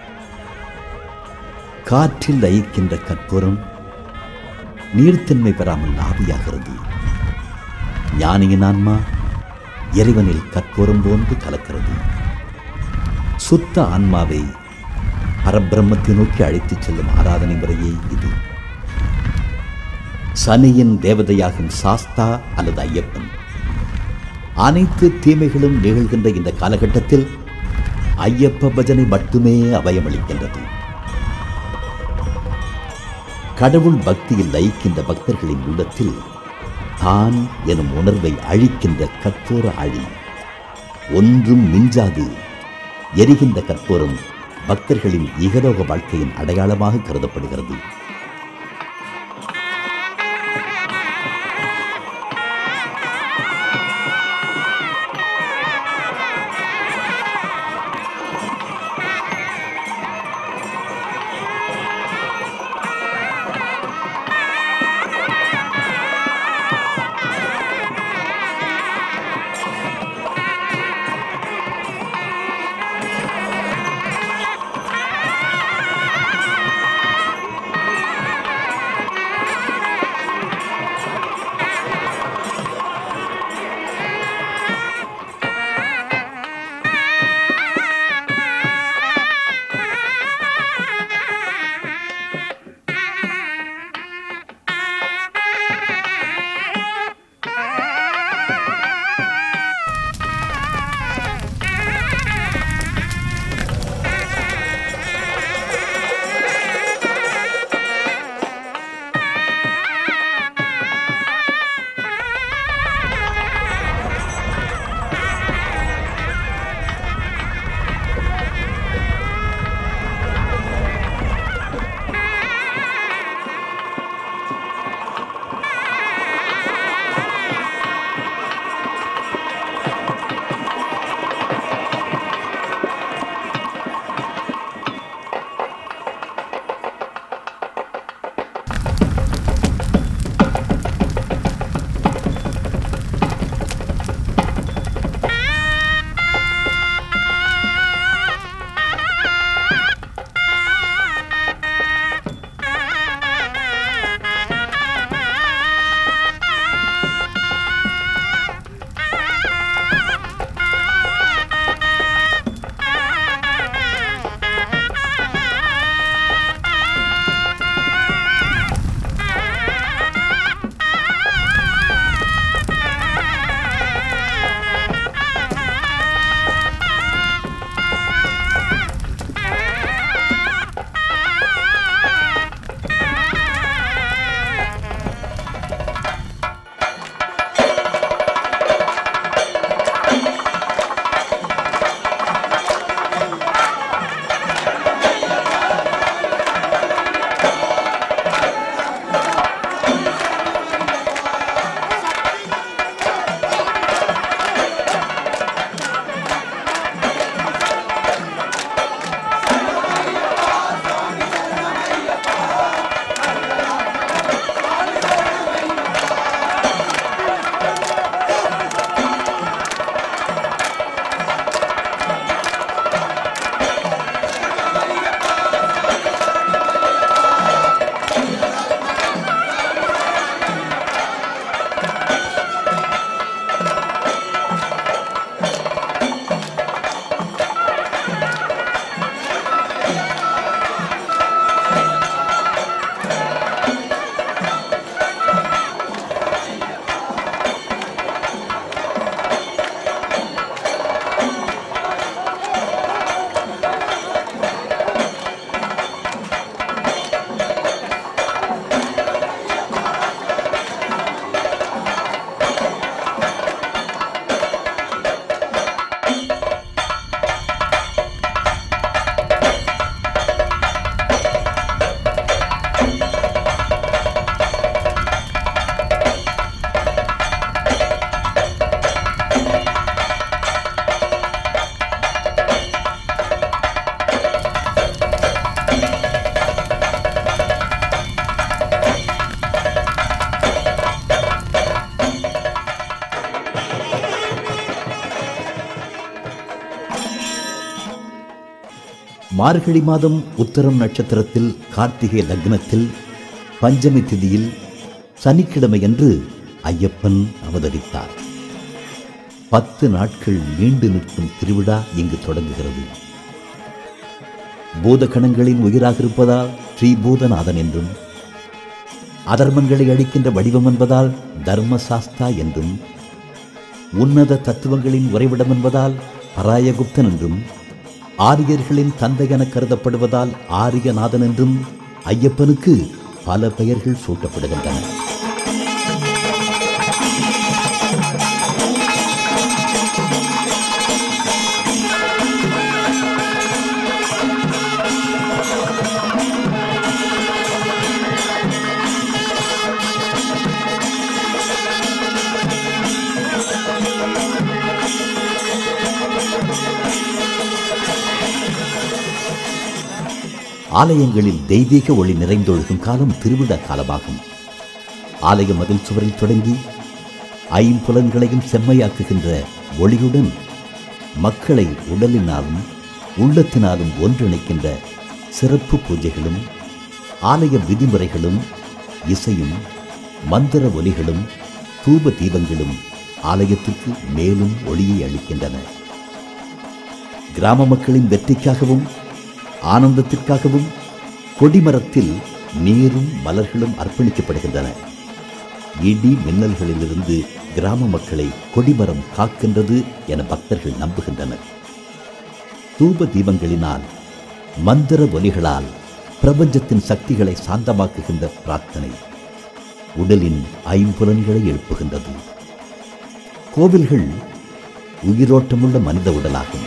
காற்றில் லயிக்கின்ற கற்பூரம் நீர்த்தன்மை பெறாமல் ஆவியாகிறது ஞானியின் ஆன்மா இறைவனில் கற்பூரம் போன்று கலக்கிறது சுத்த ஆன்மாவை பரபிரம்மத்தை நோக்கி அழைத்துச் செல்லும் ஆராதனை முறையே இது சனியின் தேவதையாகும் சாஸ்தா அல்லது ஐயப்பன் அனைத்து தீமைகளும் நிகழ்கின்ற இந்த காலகட்டத்தில் ஐயப்ப பஜனை மட்டுமே அபயமளிக்கின்றது கடவுள் பக்தியில் லயிக்கின்ற பக்தர்களின் உள்ளத்தில் தான் எனும் உணர்வை அழிக்கின்ற கற்பூர அழி ஒன்றும் மிஞ்சாது எரிகின்ற கற்பூரம் பக்தர்களின் இகலோக வாழ்க்கையின் அடையாளமாக கருதப்படுகிறது ஆ மார்கழி மாதம் உத்தரம் நட்சத்திரத்தில் கார்த்திகை லக்னத்தில் பஞ்சமி திதியில் சனிக்கிழமையன்று ஐயப்பன் அவதரித்தார் பத்து நாட்கள் நீண்டு நிற்கும் திருவிழா இங்கு தொடங்குகிறது பூதகணங்களின் உயிராக இருப்பதால் ஸ்ரீபூதநாதன் என்றும் அதர்மங்களை அளிக்கின்ற வடிவம் என்பதால் தர்மசாஸ்தா என்றும் உன்னத தத்துவங்களின் உறைவிடம் என்பதால் பராயகுப்தன் என்றும் ஆரியர்களின் தந்தை என கருதப்படுவதால் ஆரியநாதன் என்றும் ஐயப்பனுக்கு பல பெயர்கள் சூட்டப்படுகின்றன ஆலயங்களில் தெய்வீக ஒளி நிறைந்தொழுகும் காலம் திருவிழா காலமாகும் ஆலய மதில் சுவரில் தொடங்கி ஐம்புலன்களையும் செம்மையாக்குகின்ற ஒளியுடன் மக்களை உடலினாலும் உள்ளத்தினாலும் ஒன்றிணைக்கின்ற சிறப்பு பூஜைகளும் ஆலய விதிமுறைகளும் இசையும் மந்திர ஒலிகளும் தூப தீபங்களும் ஆலயத்துக்கு மேலும் ஒளியை அளிக்கின்றன கிராம மக்களின் வெற்றிக்காகவும் ஆனந்தத்திற்காகவும் கொடிமரத்தில் நீரும் மலர்களும் அர்ப்பணிக்கப்படுகின்றன இடி மின்னல்களிலிருந்து கிராம மக்களை கொடிமரம் காக்கின்றது என பக்தர்கள் நம்புகின்றனர் தூப தீபங்களினால் மந்திர ஒலிகளால் பிரபஞ்சத்தின் சக்திகளை சாந்தமாக்குகின்ற பிரார்த்தனை உடலின் ஐம்புலன்களை எழுப்புகின்றது கோவில்கள் உயிரோட்டமுள்ள மனித உடலாகும்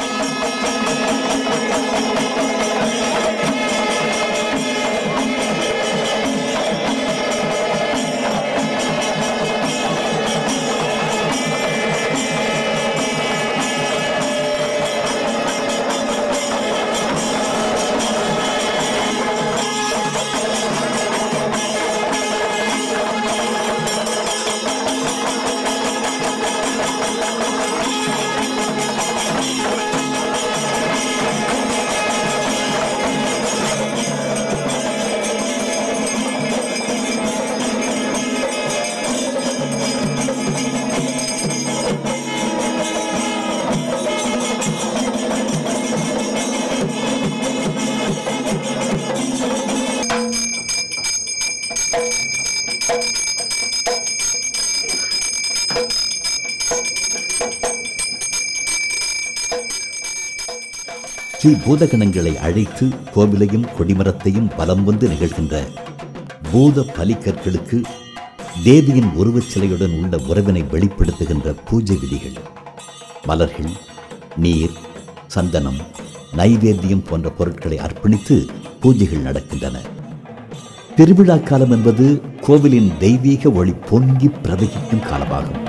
ஸ்ரீ பூதகணங்களை அழைத்து கோவிலையும் கொடிமரத்தையும் பலம் வந்து நிகழ்கின்ற பூத பலிக்கற்களுக்கு தேவியின் உருவச் சிலையுடன் உள்ள உறவினை வெளிப்படுத்துகின்ற பூஜை விதிகள் மலர்கள் நீர் சந்தனம் நைவேத்தியம் போன்ற பொருட்களை அர்ப்பணித்து பூஜைகள் நடக்கின்றன திருவிழா காலம் என்பது கோவிலின் தெய்வீக ஒளி பொங்கி பிரவகிக்கும் காலமாகும்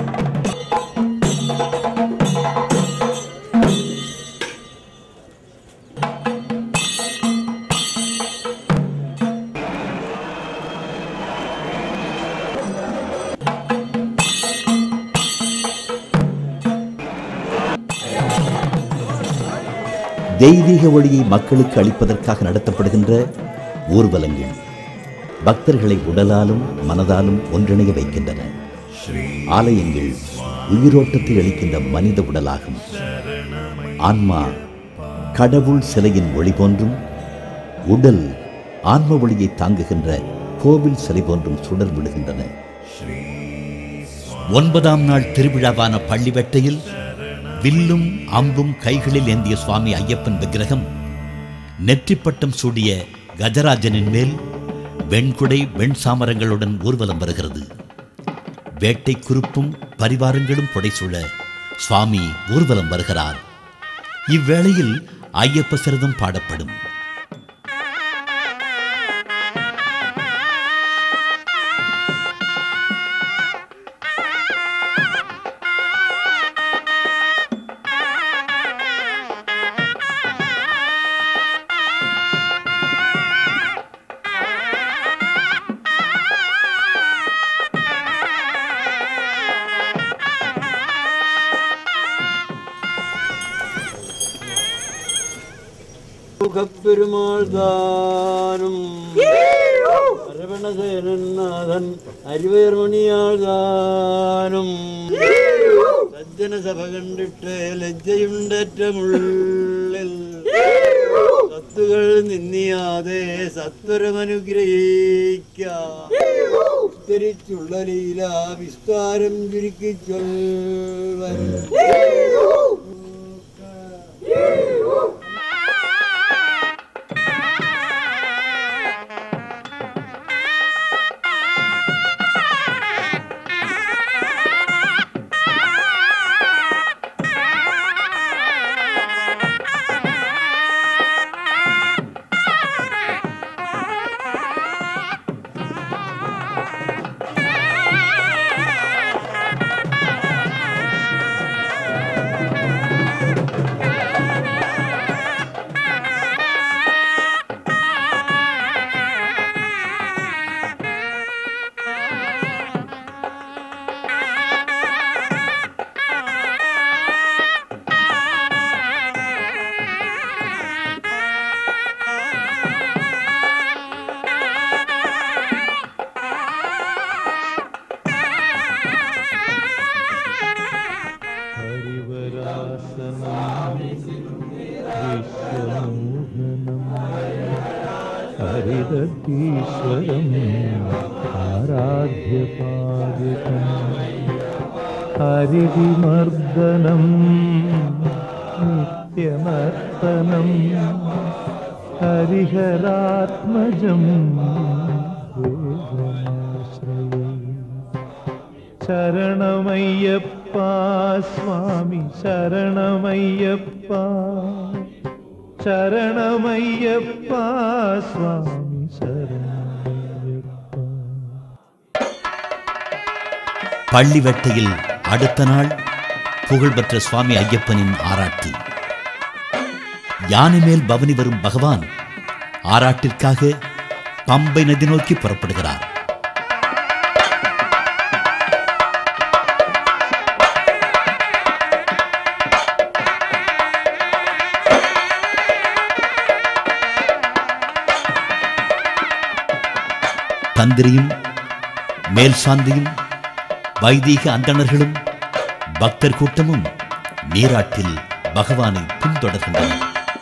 தெய்வீக ஒளியை மக்களுக்கு அளிப்பதற்காக நடத்தப்படுகின்ற ஊர்வலங்கள் பக்தர்களை உடலாலும் மனதாலும் ஒன்றிணைய வைக்கின்றன ஆலயங்கள் உயிரோட்டத்தை அளிக்கின்ற மனித உடலாகும் ஆன்மா கடவுள் சிலையின் ஒளி போன்றும் உடல் ஆன்ம ஒளியை தாங்குகின்ற கோவில் சிலை போன்றும் சுடர் விடுகின்றன ஒன்பதாம் நாள் திருவிழாவான பள்ளிவேட்டையில் வில்லும் அம்பும் கைகளில் ஏந்திய சுவாமி ஐயப்பன் விக்கிரகம் நெற்றிப்பட்டம் சூடிய கஜராஜனின் மேல் வெண்குடை வெண் சாமரங்களுடன் ஊர்வலம் வருகிறது வேட்டை குறுப்பும் பரிவாரங்களும் புடைசூழ சுவாமி ஊர்வலம் வருகிறார் இவ்வேளையில் ஐயப்ப சிரதம் பாடப்படும் ആറുമുഖപ്പെരുമാൾ ദാനം അരവണസേനനാഥൻ അരിവേർമണിയാൾ ദാനം സജ്ജന സഭ കണ്ടിട്ട് ലജ്ജയുണ്ടേറ്റമുള്ളിൽ സത്തുകൾ നിന്നിയാതെ സത്വരമനുഗ്രഹിക്കാം തിരിച്ചുള്ള ലീല വിസ്താരം ചുരുക്കി ചൊൽവൻ ഹരിതീശ്വരം ആരാധ്യപാദകം ഹരിവിമർദ്ദനം നിത്യമർത്തനം ഹരിഹരാത്മജം വേദനാശ്രയേ ശരണമയ്യപ്പ സ്വാമി ശരണമയ്യപ്പ ശരണമയ്യപ്പ സ്വാമി ശരണമയ്യപ്പ பள்ளிவட்டையில் அடுத்த நாள் புகழ்பெற்ற சுவாமி ஐயப்பனின் ஆராட்டு யானை மேல் பவனி வரும் பகவான் ஆராட்டிற்காக பம்பை நதி நோக்கி புறப்படுகிறார் தந்திரியும் மேல் சாந்தியும் வைதீக அந்தணர்களும் பக்தர் கூட்டமும் நீராட்டில் பகவானை பின்தொடர்கின்றனர்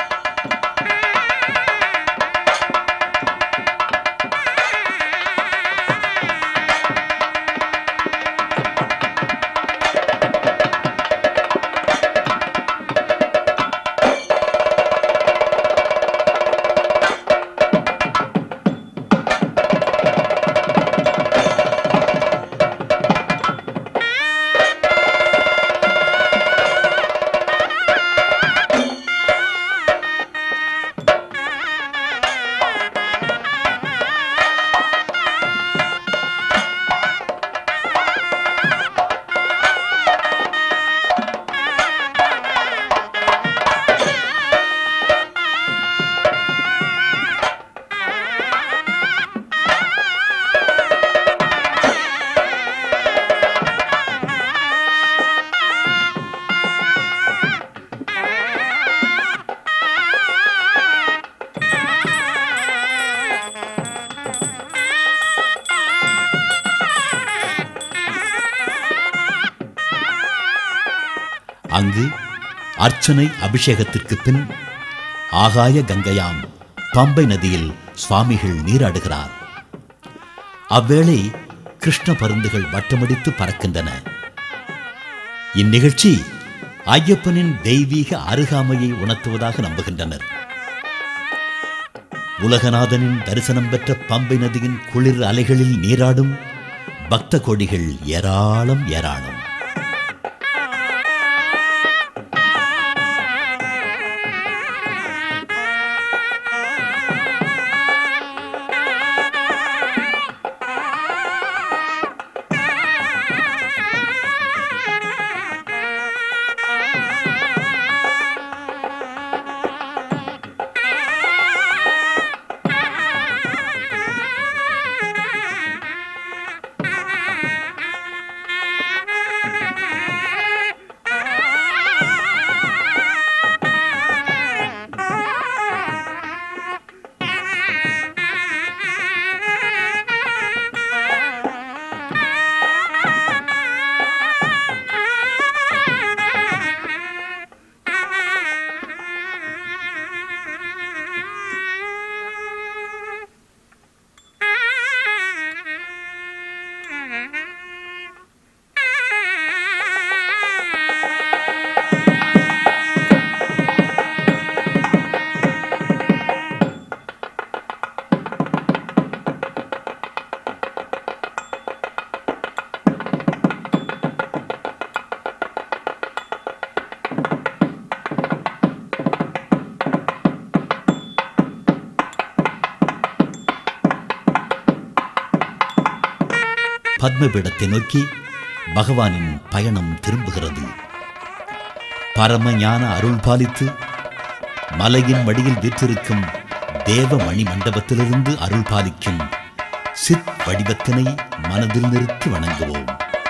அங்கு அர்ச்சனை அபிஷேகத்திற்கு பின் ஆகாய கங்கையாம் பம்பை நதியில் சுவாமிகள் நீராடுகிறார் அவ்வேளை கிருஷ்ண பருந்துகள் வட்டமடித்து பறக்கின்றன இந்நிகழ்ச்சி ஐயப்பனின் தெய்வீக அருகாமையை உணர்த்துவதாக நம்புகின்றனர் உலகநாதனின் தரிசனம் பெற்ற பம்பை நதியின் குளிர் அலைகளில் நீராடும் பக்த கோடிகள் ஏராளம் ஏராளம் பத்மபீடத்தை நோக்கி பகவானின் பயணம் திரும்புகிறது பரமஞான அருள் பாலித்து மலையின் வடியில் வீற்றிருக்கும் தேவமணி மண்டபத்திலிருந்து அருள் பாலிக்கும் சித் வடிவத்தினை மனதில் நிறுத்தி வணங்குவோம்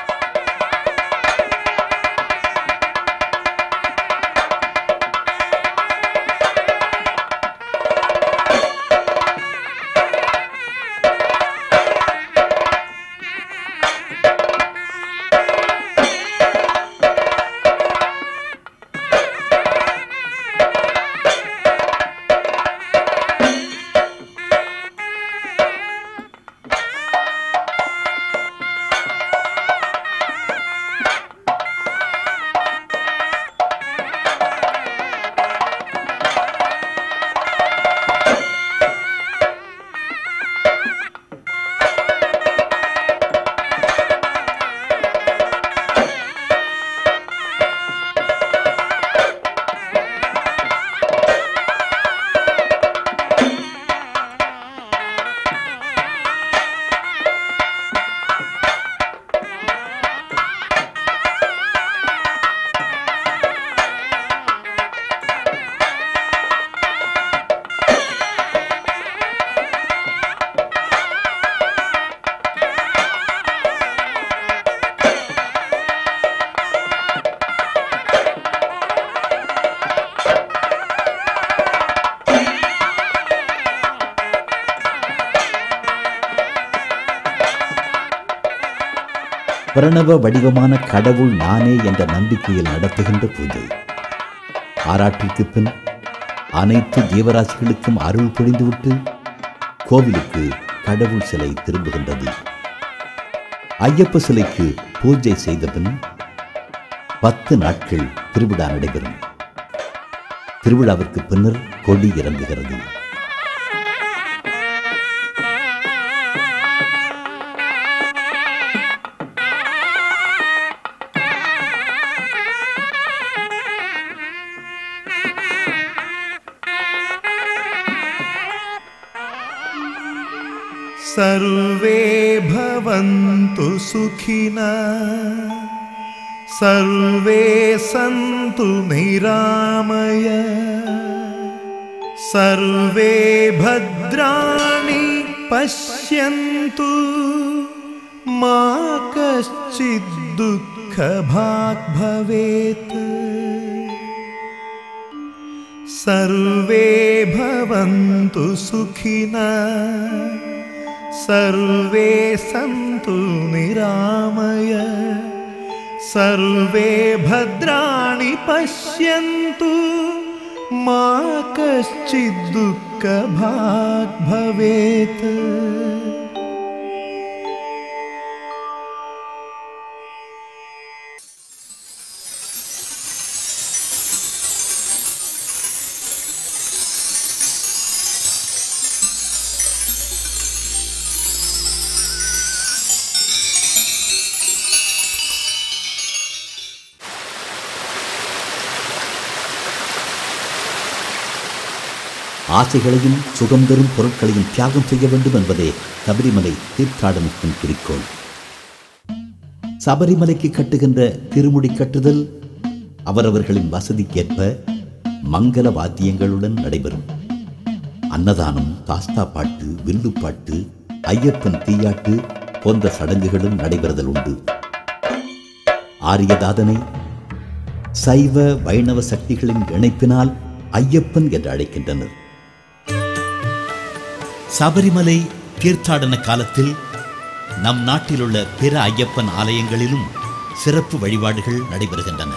பிரணவ வடிவமான கடவுள் நானே என்ற நம்பிக்கையில் நடத்துகின்ற பூஜை ஆராட்டிற்கு பின் அனைத்து ஜீவராசிகளுக்கும் அருள் பொழிந்துவிட்டு கோவிலுக்கு கடவுள் சிலை திரும்புகின்றது ஐயப்ப சிலைக்கு பூஜை செய்த பின் பத்து நாட்கள் திருவிழா நடைபெறும் திருவிழாவிற்கு பின்னர் கொடி இறங்குகிறது सर्वे भवन्तु सुखिनः सर्वे सन्तु निरामय सर्वे भद्राणि पश्यन्तु मा कश्चित् दुःखभाग् भवेत् सर्वे भवन्तु सुखिनः सर्वे सन्तु निरामय सर्वे भद्राणि पश्यन्तु मा कश्चित् दुःखभाग् भवेत् ஆசைகளையும் சுகம் தரும் பொருட்களையும் தியாகம் செய்ய வேண்டும் என்பதே சபரிமலை தீர்த்தாடனத்தின் குறிக்கோள் சபரிமலைக்கு கட்டுகின்ற திருமுடி கட்டுதல் அவரவர்களின் வசதிக்கேற்ப மங்கள வாத்தியங்களுடன் நடைபெறும் அன்னதானம் தாஸ்தா பாட்டு வில்லுப்பாட்டு ஐயப்பன் தீயாட்டு போன்ற சடங்குகளும் நடைபெறுதல் உண்டு ஆரியதாதனை சைவ வைணவ சக்திகளின் இணைப்பினால் ஐயப்பன் என்று அழைக்கின்றனர் சபரிமலை தீர்த்தாடன காலத்தில் நம் நாட்டிலுள்ள பிற ஐயப்பன் ஆலயங்களிலும் சிறப்பு வழிபாடுகள் நடைபெறுகின்றன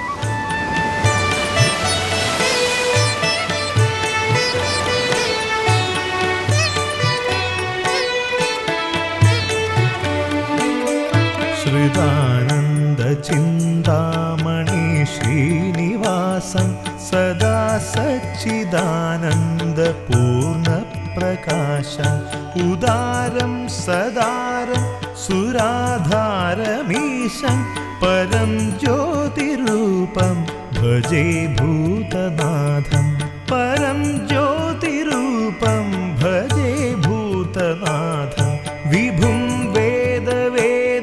श्रुतानन्दचिन्तामणि श्रीनिवासं सदा सच्चिदानन्दपूर्णप्रकाशम् उदारं सदारं सुराधारमीशं परं ज्योतिरूपं भजे भूतनाथं परं ज्योतिरूपं भजे भूतनाथं विभुं वेदवेद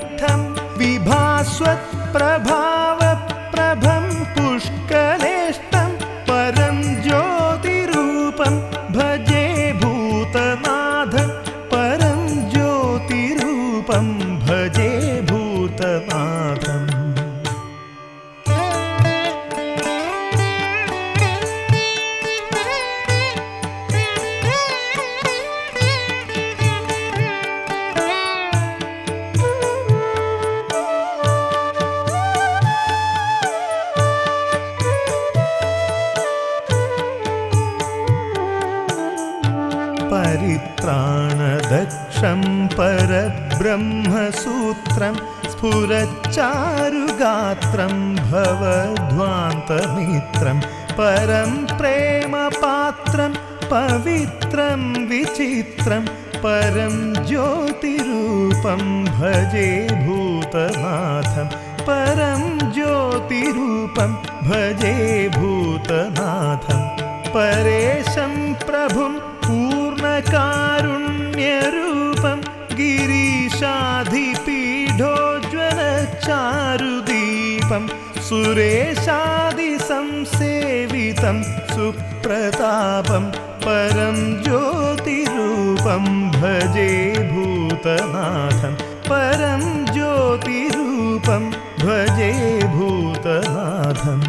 वरिष्ठं विभास्वत्प्रभावप्रभं पुष्कलेष्टं परं ज्योतिरूपं भजे भूतनाथं परं ज्योतिरूपं भजे भूतनाथम् परित्राणदक्षं परब्रह्मसूत्रं स्फुरच्चारुगात्रं भवध्वान्तमित्रं परं प्रेमपात्रं पवित्रं विचित्रं परं ज्योतिरूपं भजे भूतनाथं परं ज्योतिरूपं भजे भूतनाथम् परेशं प्रभुं पूर्णकारुण्यरूपं गिरीशाधिपीठोज्ज्वलचारुदीपं सुरेशादिसंसेवितं सुप्रतापं परं ज्योतिरूपं भजे भूतनाथं परं ज्योतिरूपं भजे भूतनाथम्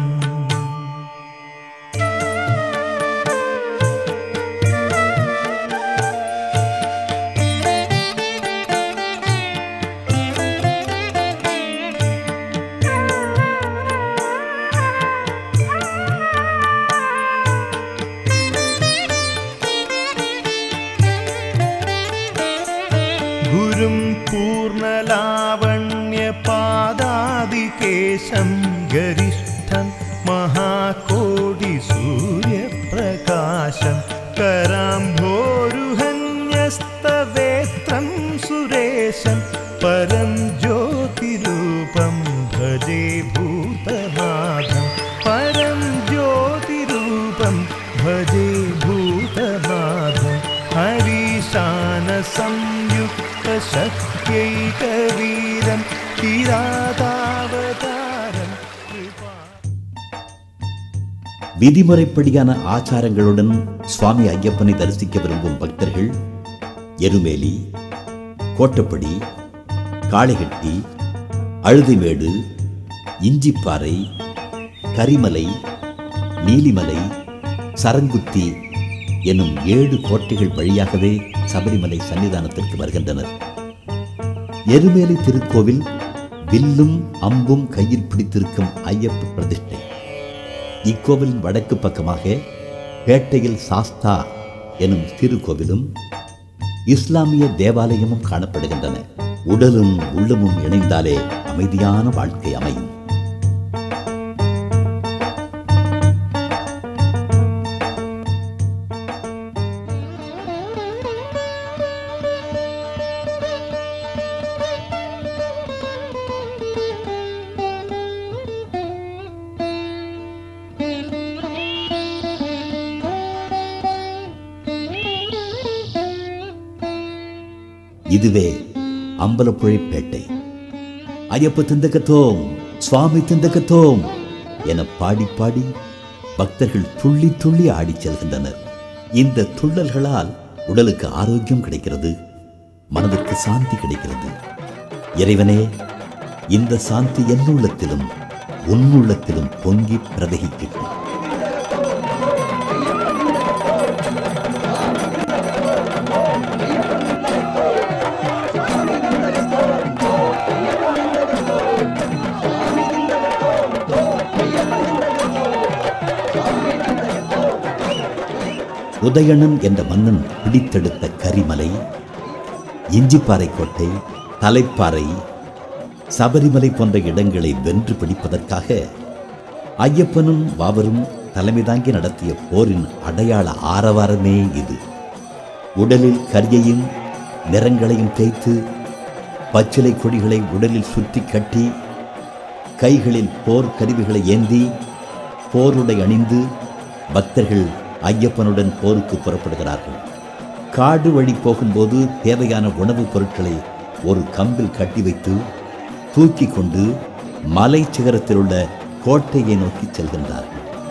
गुरुं पूर्णलावण्यपादादिकेशं गरिष्ठं महाकोटिसूर्यप्रकाशं कराम्भोरुहन्यस्तवेत्रं सुरेशं परं ज्योतिरूपं भजे भूतनाथं परं ज्योतिरूपं भजे भूतनाथं हरीशानसंयुक्तशक्त्यैकवीरं किरातावतारं कृपा விதிமுறைப்படியான ஆச்சாரங்களுடன் சுவாமி ஐயப்பனை தரிசிக்க விரும்பும் பக்தர்கள் எருமேலி கோட்டப்படி காளைகட்டி அழுதைமேடு இஞ்சிப்பாறை கரிமலை நீலிமலை சரங்குத்தி எனும் ஏழு கோட்டைகள் வழியாகவே சபரிமலை சன்னிதானத்திற்கு வருகின்றனர் எருமேலி திருக்கோவில் வில்லும் அம்பும் கையில் பிடித்திருக்கும் ஐயப்ப பிரதிஷ்டை இக்கோவிலின் வடக்கு பக்கமாக பேட்டையில் சாஸ்தா எனும் திருக்கோவிலும் இஸ்லாமிய தேவாலயமும் காணப்படுகின்றன உடலும் உள்ளமும் இணைந்தாலே அமைதியான வாழ்க்கை அமையும் இதுவே அம்பலப்புழைப்பேட்டை ஐயப்ப திந்தகத்தோம் சுவாமி திந்தகத்தோம் என பாடி பாடி பக்தர்கள் துள்ளி துள்ளி ஆடிச் செல்கின்றனர் இந்த துள்ளல்களால் உடலுக்கு ஆரோக்கியம் கிடைக்கிறது மனதிற்கு சாந்தி கிடைக்கிறது இறைவனே இந்த சாந்தி என்னுள்ளத்திலும் உன்னுள்ளத்திலும் பொங்கி பிரதகிக்கட்டும் உதயணன் என்ற மன்னன் பிடித்தெடுத்த கரிமலை இஞ்சிப்பாறை கோட்டை தலைப்பாறை சபரிமலை போன்ற இடங்களை வென்று பிடிப்பதற்காக ஐயப்பனும் வாவரும் தலைமை தாங்கி நடத்திய போரின் அடையாள ஆரவாரமே இது உடலில் கரியையும் நிறங்களையும் தேய்த்து பச்சிலை கொடிகளை உடலில் சுற்றி கட்டி கைகளில் போர் கருவிகளை ஏந்தி போருடை அணிந்து பக்தர்கள் ஐயப்பனுடன் போருக்கு புறப்படுகிறார்கள் காடு வழி போகும்போது தேவையான உணவுப் பொருட்களை ஒரு கம்பில் கட்டி வைத்து தூக்கி கொண்டு மலை சிகரத்தில் உள்ள கோட்டையை நோக்கி செல்கின்றார்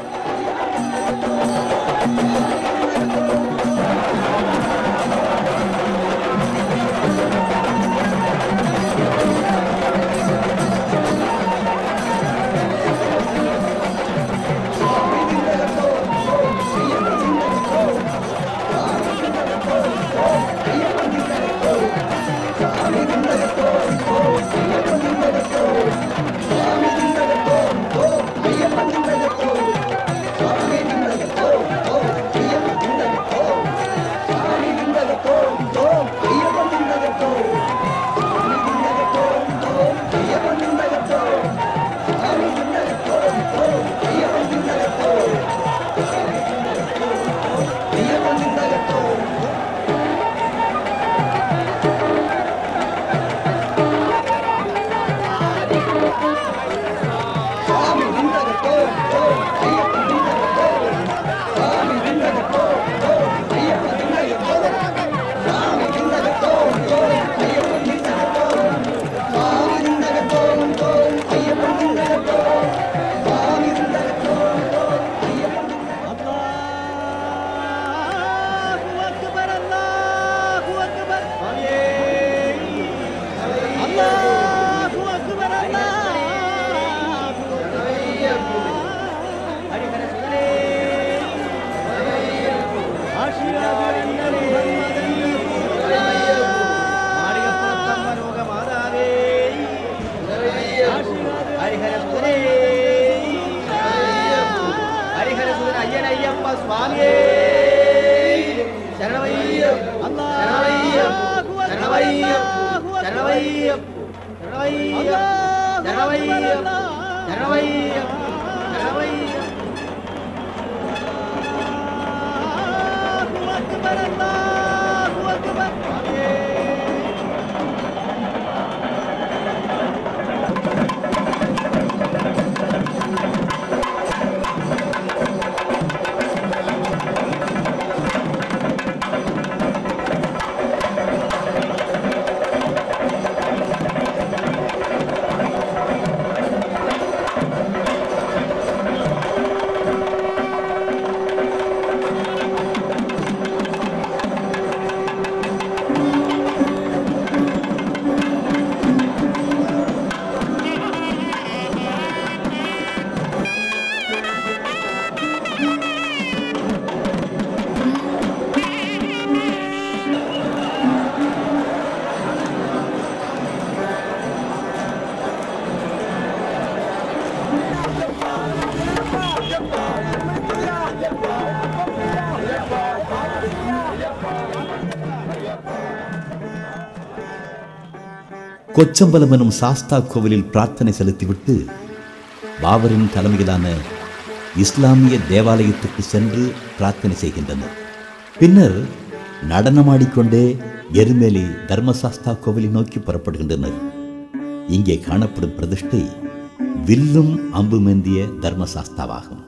கொச்சம்பலம் எனும் சாஸ்தா கோவிலில் பிரார்த்தனை செலுத்திவிட்டு பாபரின் தலைமையிலான இஸ்லாமிய தேவாலயத்துக்கு சென்று பிரார்த்தனை செய்கின்றனர் பின்னர் நடனமாடிக்கொண்டே எருமேலி தர்மசாஸ்தா கோவிலை நோக்கி புறப்படுகின்றனர் இங்கே காணப்படும் பிரதிஷ்டை வில்லும் அம்புமேந்திய தர்மசாஸ்தாவாகும்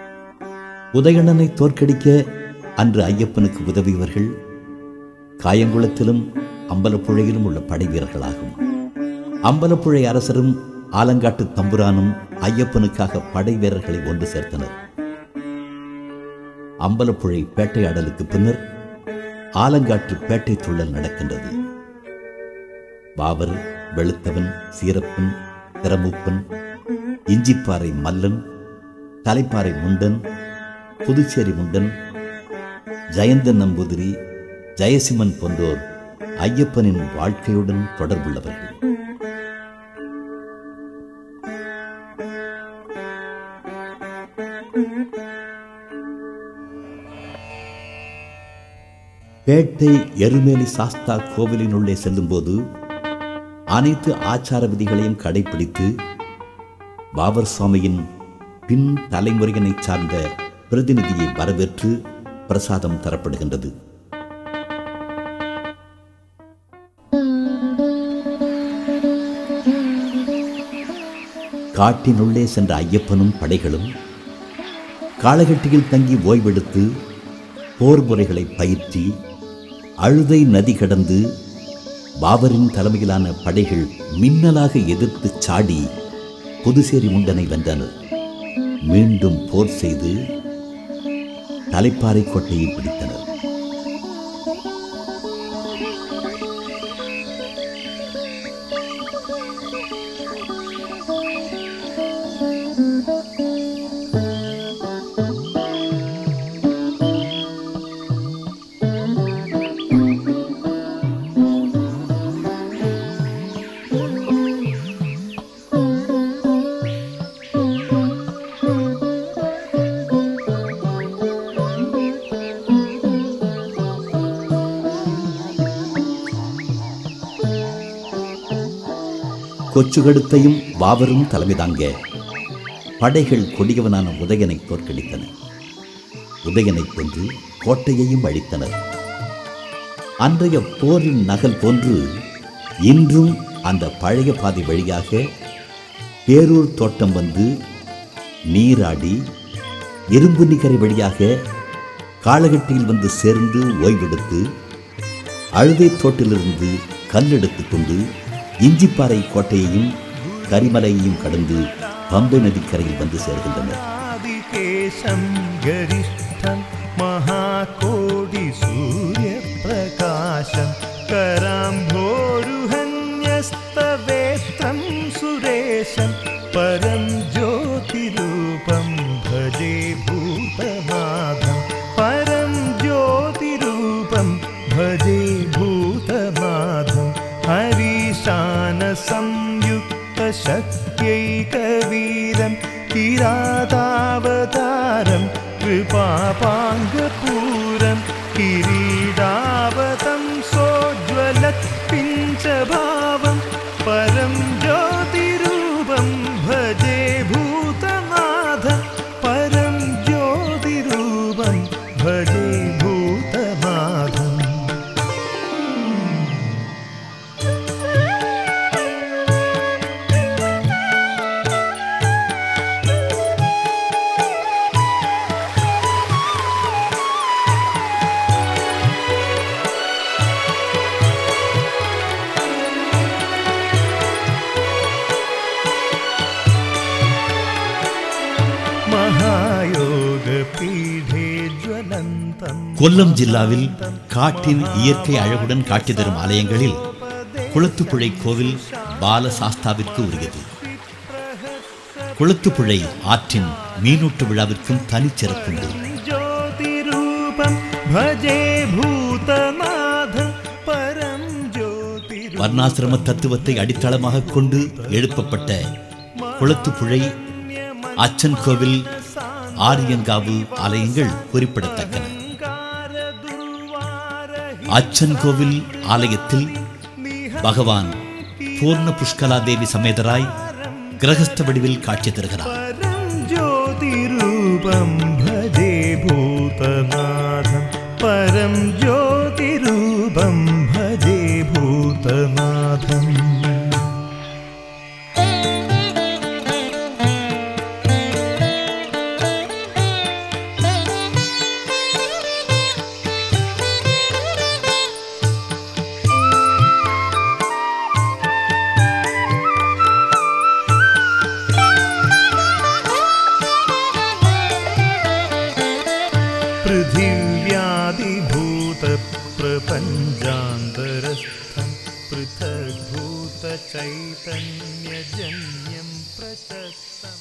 உதயணனை தோற்கடிக்க அன்று ஐயப்பனுக்கு உதவியவர்கள் காயங்குளத்திலும் அம்பலப்புழையிலும் உள்ள படை வீரர்களாகும் அம்பலப்புழை அரசரும் ஆலங்காட்டு தம்புரானும் ஐயப்பனுக்காக படை வீரர்களை ஒன்று சேர்த்தனர் அம்பலப்புழை பேட்டையாடலுக்கு பின்னர் ஆலங்காட்டு பேட்டை துள்ளல் நடக்கின்றது பாவர் வெளுத்தவன் சீரப்பன் திறமூப்பன் இஞ்சிப்பாறை மல்லன் தலைப்பாறை முண்டன் புதுச்சேரி முண்டன் ஜெயந்தன் நம்பூதிரி ஜெயசிம்மன் போன்றோர் ஐயப்பனின் வாழ்க்கையுடன் தொடர்புள்ளவர்கள் பேட்டை எருமேலி சாஸ்தா கோவிலினுள்ளே செல்லும்போது அனைத்து ஆச்சார விதிகளையும் கடைபிடித்து பாபர் சுவாமியின் பின் தலைமுறையினைச் சார்ந்த பிரதிநிதியை வரவேற்று பிரசாதம் தரப்படுகின்றது காட்டினுள்ளே சென்ற ஐயப்பனும் படைகளும் காளகட்டியில் தங்கி ஓய்வெடுத்து போர் முறைகளை பயிற்றி அழுதை நதி கடந்து பாபரின் தலைமையிலான படைகள் மின்னலாக எதிர்த்து சாடி புதுசேரி முண்டனை வென்றனர் மீண்டும் போர் செய்து தலைப்பாறை கோட்டையை பிடித்தனர் கொச்சுகடுத்தையும் பாபரும் தலைமை தாங்க படைகள் கொடியவனான உதயனை தோற்கடித்தன உதயனை கொன்று கோட்டையையும் அழித்தனர் அன்றைய போரின் நகல் போன்று இன்றும் அந்த பழைய பாதை வழியாக பேரூர் தோட்டம் வந்து நீராடி இரும்பு நிகரை வழியாக காளகட்டியில் வந்து சேர்ந்து ஓய்வெடுத்து அழுதை தோட்டிலிருந்து கல்லெடுத்து கொண்டு இஞ்சிப்பாறை கோட்டையையும் கரிமலையையும் கடந்து பம்பை நதிக்கரையில் வந்து சேர்கின்றனர் आदिकेशं गरिष्ठं महाकोटिसूर्यप्रकाशं कराम्भोरुहन्यस्तवेत्रं सुरेशं परं ज्योतिरूपं भजे भूतमाधं परं ज्योतिरूपं भजे भूतमाधं हरीशानसंयुक्तशक्त्यैकवीरं किरातावतारं कृपापाङ्गपूरं किरीडावतं सोज्ज्वलत्पिञ्चभावं परं ज्योतिरूपं भजे भूतनाथं परं ज्योतिरूपं भजे भूतनाथम् महायोगपीठे ज्वलन्तम् கொல்லம் ஜில்லாவில் காட்டின் இயற்கை அழகுடன் காட்சி தரும் ஆலயங்களில் குளத்துப்புழை கோவில் பாலசாஸ்தாவிற்கு உரியது குளத்துப்புழை ஆற்றின் மீனூட்டு விழாவிற்கும் தனிச்சிறப்புண்டு ज्योतिरूपं भजे भूतनाथं परं ज्योतिरूपं வர்ணாசிரம தத்துவத்தை அடித்தளமாக கொண்டு எழுப்பப்பட்ட குளத்துப்புழை அச்சன் கோவில் ஆரியங்காவு ஆலயங்கள் குறிப்பிடத்தக்கன அச்சன் கோவில் ஆலயத்தில் பகவான் பூர்ண புஷ்கலா தேவி சமேதராய் கிரகஸ்த வடிவில் காட்சி தருகிறார் परं ज्योतिरूपं भजे भूतनाथं परं ज्योतिरूपं भजे भूतनाथम् पृथिव्यादिभूतप्रपञ्चान्तरस्थं पृथग्भूतचैतन्यजन्यं प्रशस्तम्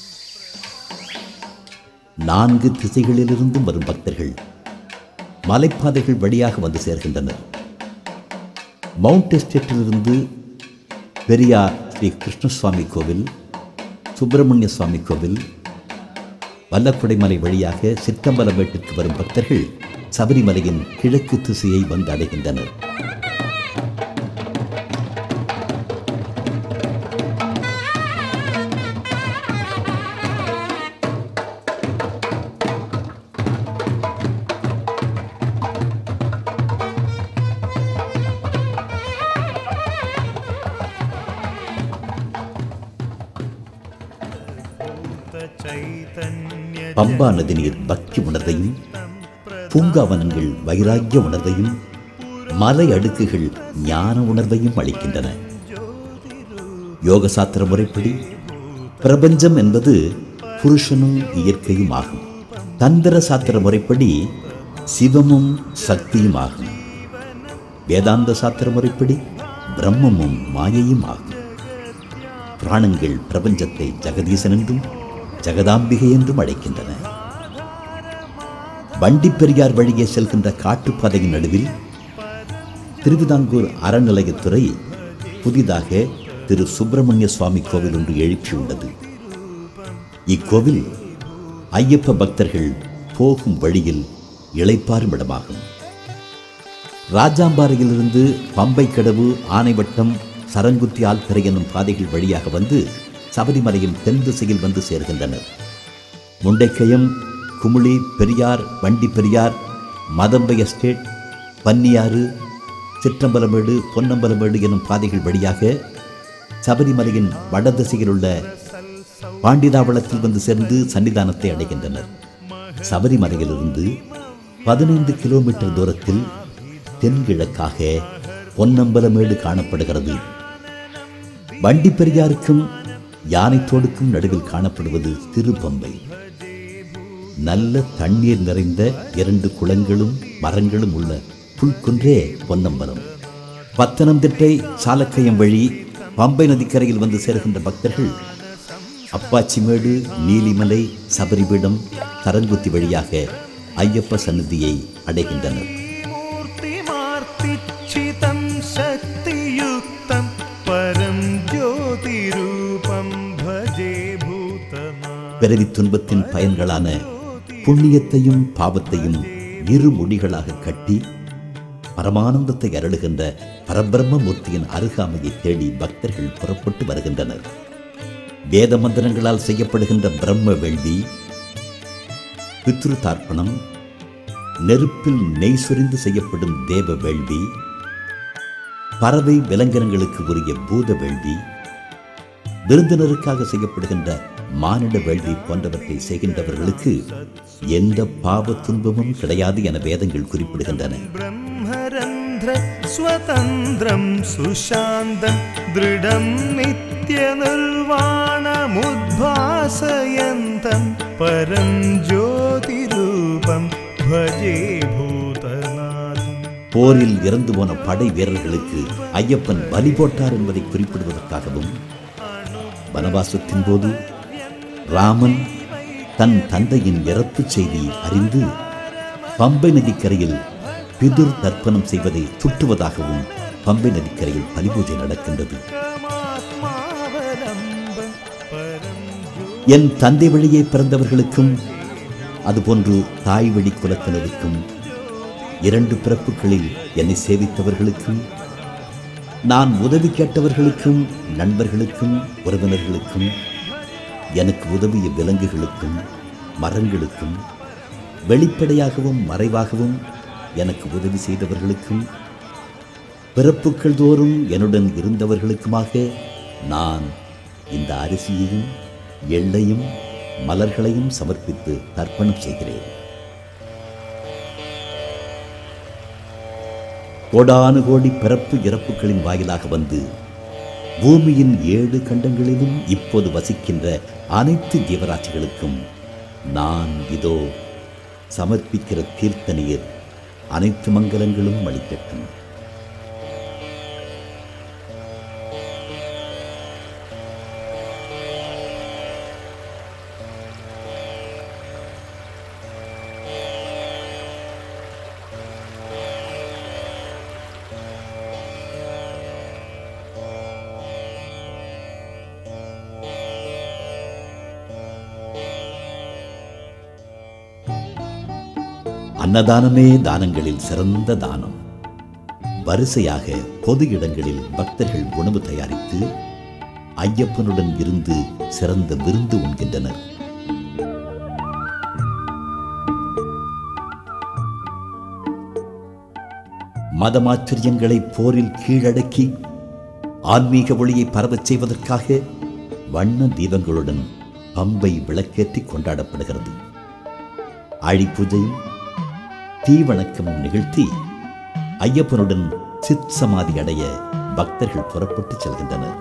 நான்கு திசைகளிலிருந்தும் வரும் பக்தர்கள் மலைப்பாதைகள் வழியாக வந்து சேர்கின்றனர் மவுண்ட் எஸ்டேட்டிலிருந்து பெரியார் ஸ்ரீ கிருஷ்ணசுவாமி கோவில் சுப்பிரமணிய சுவாமி கோவில் வல்லக்குடைமலை வழியாக சித்தம்பலமேட்டிற்கு வரும் பக்தர்கள் சபரிமலையின் கிழக்கு திசையை வந்து அடைகின்றனர் चैतन्य பம்பா நதிநீர் பக்தி உணர்வையும் பூங்காவனங்கள் வைராக்கிய உணர்வையும் மலை அடுக்குகள் ஞான உணர்வையும் அளிக்கின்றன யோக சாஸ்திர முறைப்படி பிரபஞ்சம் என்பது புருஷனும் இயற்கையும் ஆகும் தந்திர சாஸ்திர முறைப்படி சிவமும் சக்தியும் ஆகும் வேதாந்த சாஸ்திர முறைப்படி பிரம்மமும் மாயையும் ஆகும் பிராணங்கள் பிரபஞ்சத்தை ஜெகதீசன் என்றும் ஜெகதாம்பிகை என்றும் அழைக்கின்றன வண்டிப்பெரியார் வழியே செல்கின்ற காட்டுப்பாதையின் நடுவில் திருவிதாங்கூர் அறநிலையத்துறை புதிதாக திரு சுப்பிரமணிய சுவாமி கோவில் ஒன்று எழுப்பியுள்ளது இக்கோவில் ஐயப்ப பக்தர்கள் போகும் வழியில் இளைப்பாறும் இடமாகும் ராஜாம்பாறையிலிருந்து பம்பை கடவு ஆனைவட்டம் சரங்குத்தி ஆல்கரை என்னும் பாதைகள் வழியாக வந்து சபரிமலையின் தென் திசையில் வந்து சேர்கின்றனர் முண்டைக்கயம் குமுளி பெரியார் வண்டி பெரியார் மதம்பை எஸ்டேட் பன்னியாறு சிற்றம்பலமேடு பொன்னம்பலமேடு என்னும் பாதைகள் வழியாக சபரிமலையின் வடதிசையில் உள்ள பாண்டிதாவளத்தில் வந்து சேர்ந்து சன்னிதானத்தை அடைகின்றனர் சபரிமலையிலிருந்து பதினைந்து கிலோமீட்டர் தூரத்தில் தென்கிழக்காக பொன்னம்பலமேடு காணப்படுகிறது வண்டி பெரியாருக்கும் யானைத்தோடுக்கும் நடுவில் காணப்படுவது திருப்பம்பை நல்ல தண்ணீர் நிறைந்த இரண்டு குளங்களும் மரங்களும் உள்ள புல்குன்றே பொன்னம்பலம் பத்தனம்திட்டை சாலக்கயம் வழி பம்பை நதிக்கரையில் வந்து சேர்கின்ற பக்தர்கள் அப்பாச்சிமேடு நீலிமலை சபரிபீடம் தரங்குத்தி வழியாக ஐயப்ப சந்நிதியை அடைகின்றனர் मूर्तिमार्तिच्छितं शक्तियुक्तं परं ज्योतिरूपं भजे भूतनाथ பிறவி துன்பத்தின் பயன்களான புண்ணியத்தையும் பாவத்தையும் இரு முடிகளாக கட்டி பரமானந்தத்தை அருளுகின்ற பரபிரம்ம மூர்த்தியின் அருகாமையை தேடி பக்தர்கள் புறப்பட்டு வருகின்றனர் வேத மந்திரங்களால் செய்யப்படுகின்ற பிரம்ம வேள்வி பித்ரு தார்ப்பணம் நெருப்பில் நெய் சொரிந்து செய்யப்படும் தேவ வேள்வி பறவை விலங்கினங்களுக்கு உரிய பூத வேள்வி விருந்தினருக்காக செய்யப்படுகின்ற மானிட வேள்வி போன்றவற்றை செய்கின்றவர்களுக்கு எந்த பாவ துன்பமும் கிடையாது என வேதங்கள் குறிப்பிடுகின்றன ब्रह्मरन्ध्र स्वतन्त्रं सुशान्तं दृढं नित्यनिर्वाणमुद्भासयन्तं परं ज्योतिरूपं भजे भूतनाथम् போரில் இறந்து போன படை வீரர்களுக்கு ஐயப்பன் பலி போட்டார் என்பதை குறிப்பிடுவதற்காகவும் வனவாசத்தின் போது ராமன் தன் தந்தையின் இறப்புச் செய்தி அறிந்து பம்பை நதிக்கரையில் பிதுர் தர்ப்பணம் செய்வதை சுட்டுவதாகவும் பம்பை நதிக்கரையில் பலிபூஜை நடக்கின்றது परमात्मावलम्बं परं என் தந்தை வழியே பிறந்தவர்களுக்கும் அதுபோன்று தாய் வழி குலத்தினருக்கும் இரண்டு பிறப்புகளில் என்னை சேவித்தவர்களுக்கும் நான் உதவி கேட்டவர்களுக்கும் நண்பர்களுக்கும் உறவினர்களுக்கும் எனக்கு உதவிய விலங்குகளுக்கும் மரங்களுக்கும் வெளிப்படையாகவும் மறைவாகவும் எனக்கு உதவி செய்தவர்களுக்கும் பிறப்புக்கள் தோறும் என்னுடன் இருந்தவர்களுக்குமாக நான் இந்த அரிசியையும் எள்ளையும் மலர்களையும் சமர்ப்பித்து தர்ப்பணம் செய்கிறேன் கோடானு கோடி பிறப்பு இறப்புகளின் வாயிலாக வந்து பூமியின் ஏழு கண்டங்களிலும் இப்போது வசிக்கின்ற அனைத்து ஜீவராசிகளுக்கும் நான் இதோ சமர்ப்பிக்கிற தீர்த்த நீர் அனைத்து மங்கலங்களும் அளிக்கட்டும் அன்னதானமே தானங்களில் சிறந்த தானம் வரிசையாக பொது இடங்களில் பக்தர்கள் உணவு தயாரித்து ஐயப்பனுடன் இருந்து சிறந்த விருந்து உண்கின்றனர் மதமாச்சரியங்களை போரில் கீழடக்கி ஆன்மீக ஒளியை பரவச் செய்வதற்காக வண்ண தீபங்களுடன் பம்பை விளக்கேற்றி கொண்டாடப்படுகிறது ஆழி பூஜையும் தீவணக்கமும் நிகழ்த்தி ஐயப்பனுடன் சித் சமாதி அடைய பக்தர்கள் புறப்பட்டு செல்கின்றனர்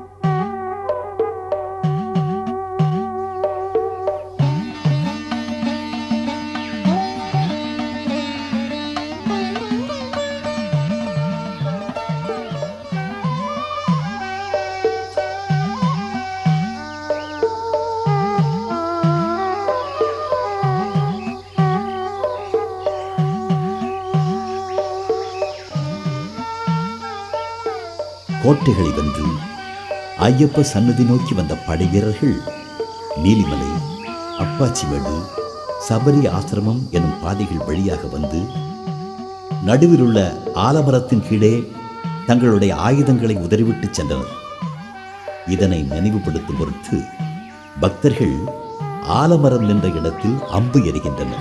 கோட்டைகளை வென்று ஐயப்ப சன்னதி நோக்கி வந்த படை வீரர்கள் நீலிமலை அப்பாச்சிமேடு சபரி ஆசிரமம் எனும் பாதைகள் வழியாக வந்து நடுவில் உள்ள ஆலமரத்தின் கீழே தங்களுடைய ஆயுதங்களை உதறிவிட்டு சென்றனர் இதனை நினைவுபடுத்தும் பொருட்டு பக்தர்கள் ஆலமரம் நின்ற இடத்தில் அம்பு எறிகின்றனர்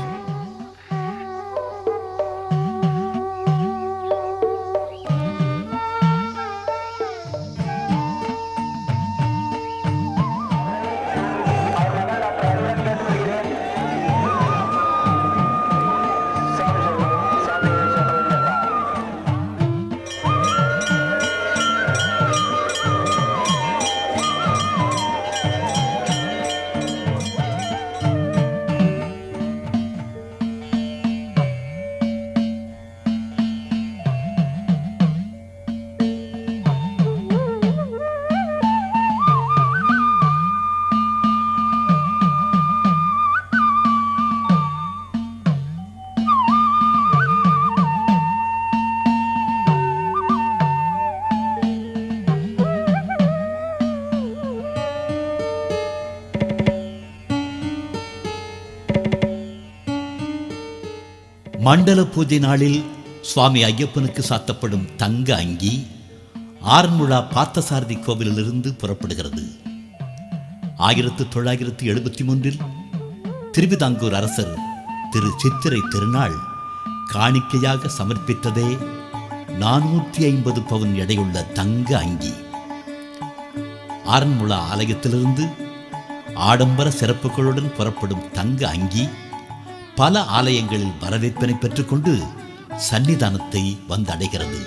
மண்டல பூஜை நாளில் சுவாமி ஐயப்பனுக்கு சாத்தப்படும் தங்க அங்கி ஆரன்முழா பார்த்தசாரதி கோவிலிலிருந்து புறப்படுகிறது ஆயிரத்து தொள்ளாயிரத்து எழுபத்தி மூன்றில் திருவிதாங்கூர் அரசர் திரு சித்திரை திருநாள் காணிக்கையாக சமர்ப்பித்ததே நானூற்றி ஐம்பது பவுன் எடையுள்ள தங்க அங்கி ஆரன்முளா ஆலயத்திலிருந்து ஆடம்பர சிறப்புகளுடன் புறப்படும் தங்க அங்கி பல ஆலயங்களில் வரவேற்பினை பெற்றுக்கொண்டு சன்னிதானத்தை வந்தடைகிறது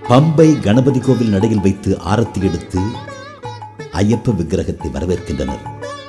பம்பை கணபதி கோவில் நடையில் வைத்து ஆரத்தி எடுத்து ஐயப்ப விக்கிரகத்தை வரவேற்கின்றனர்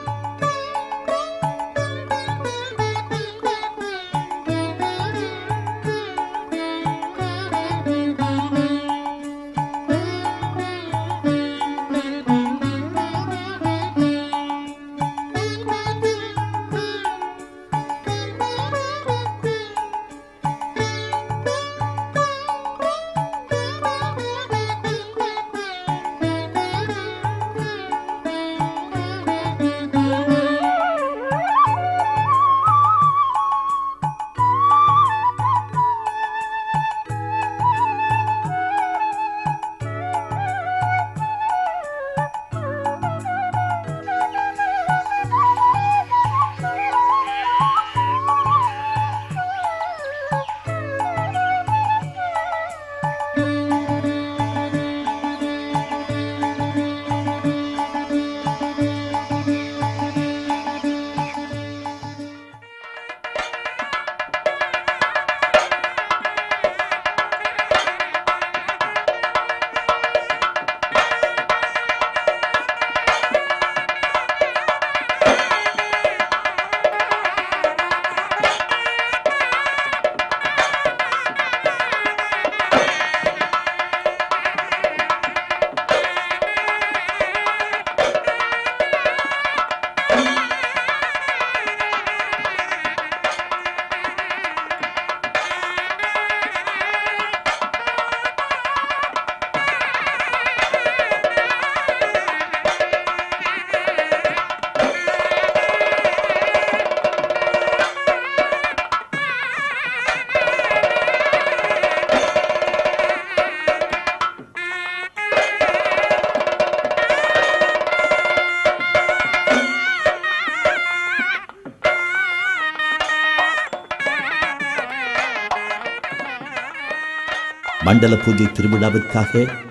மண்டல பூஜை திருவிழாவிற்காக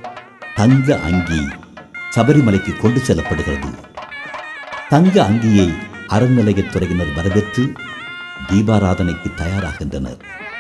தங்க அங்கி சபரிமலைக்கு கொண்டு செல்லப்படுகிறது தங்க அங்கியை அறநிலையத்துறையினர் வரவேற்று தீபாராதனைக்கு தயாராகின்றனர்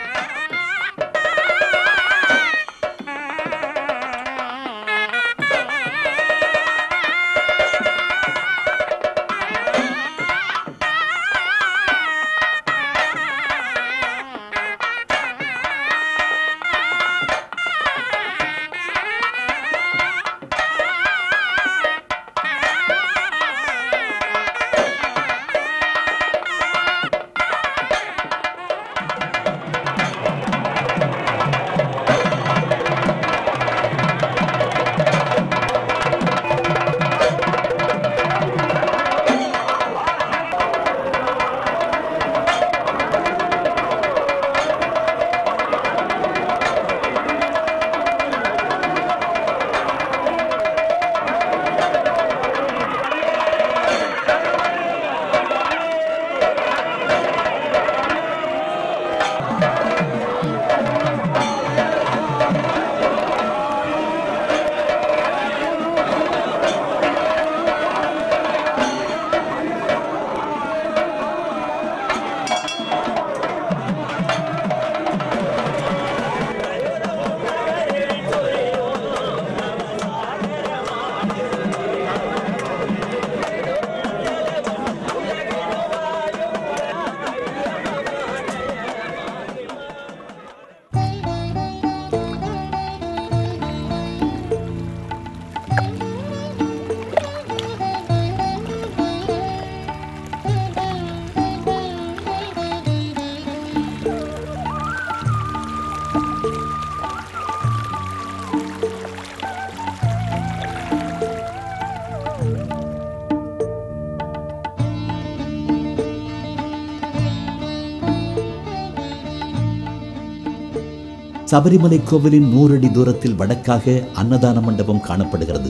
சபரிமலை கோவிலின் நூறடி தூரத்தில் வடக்காக அன்னதான மண்டபம் காணப்படுகிறது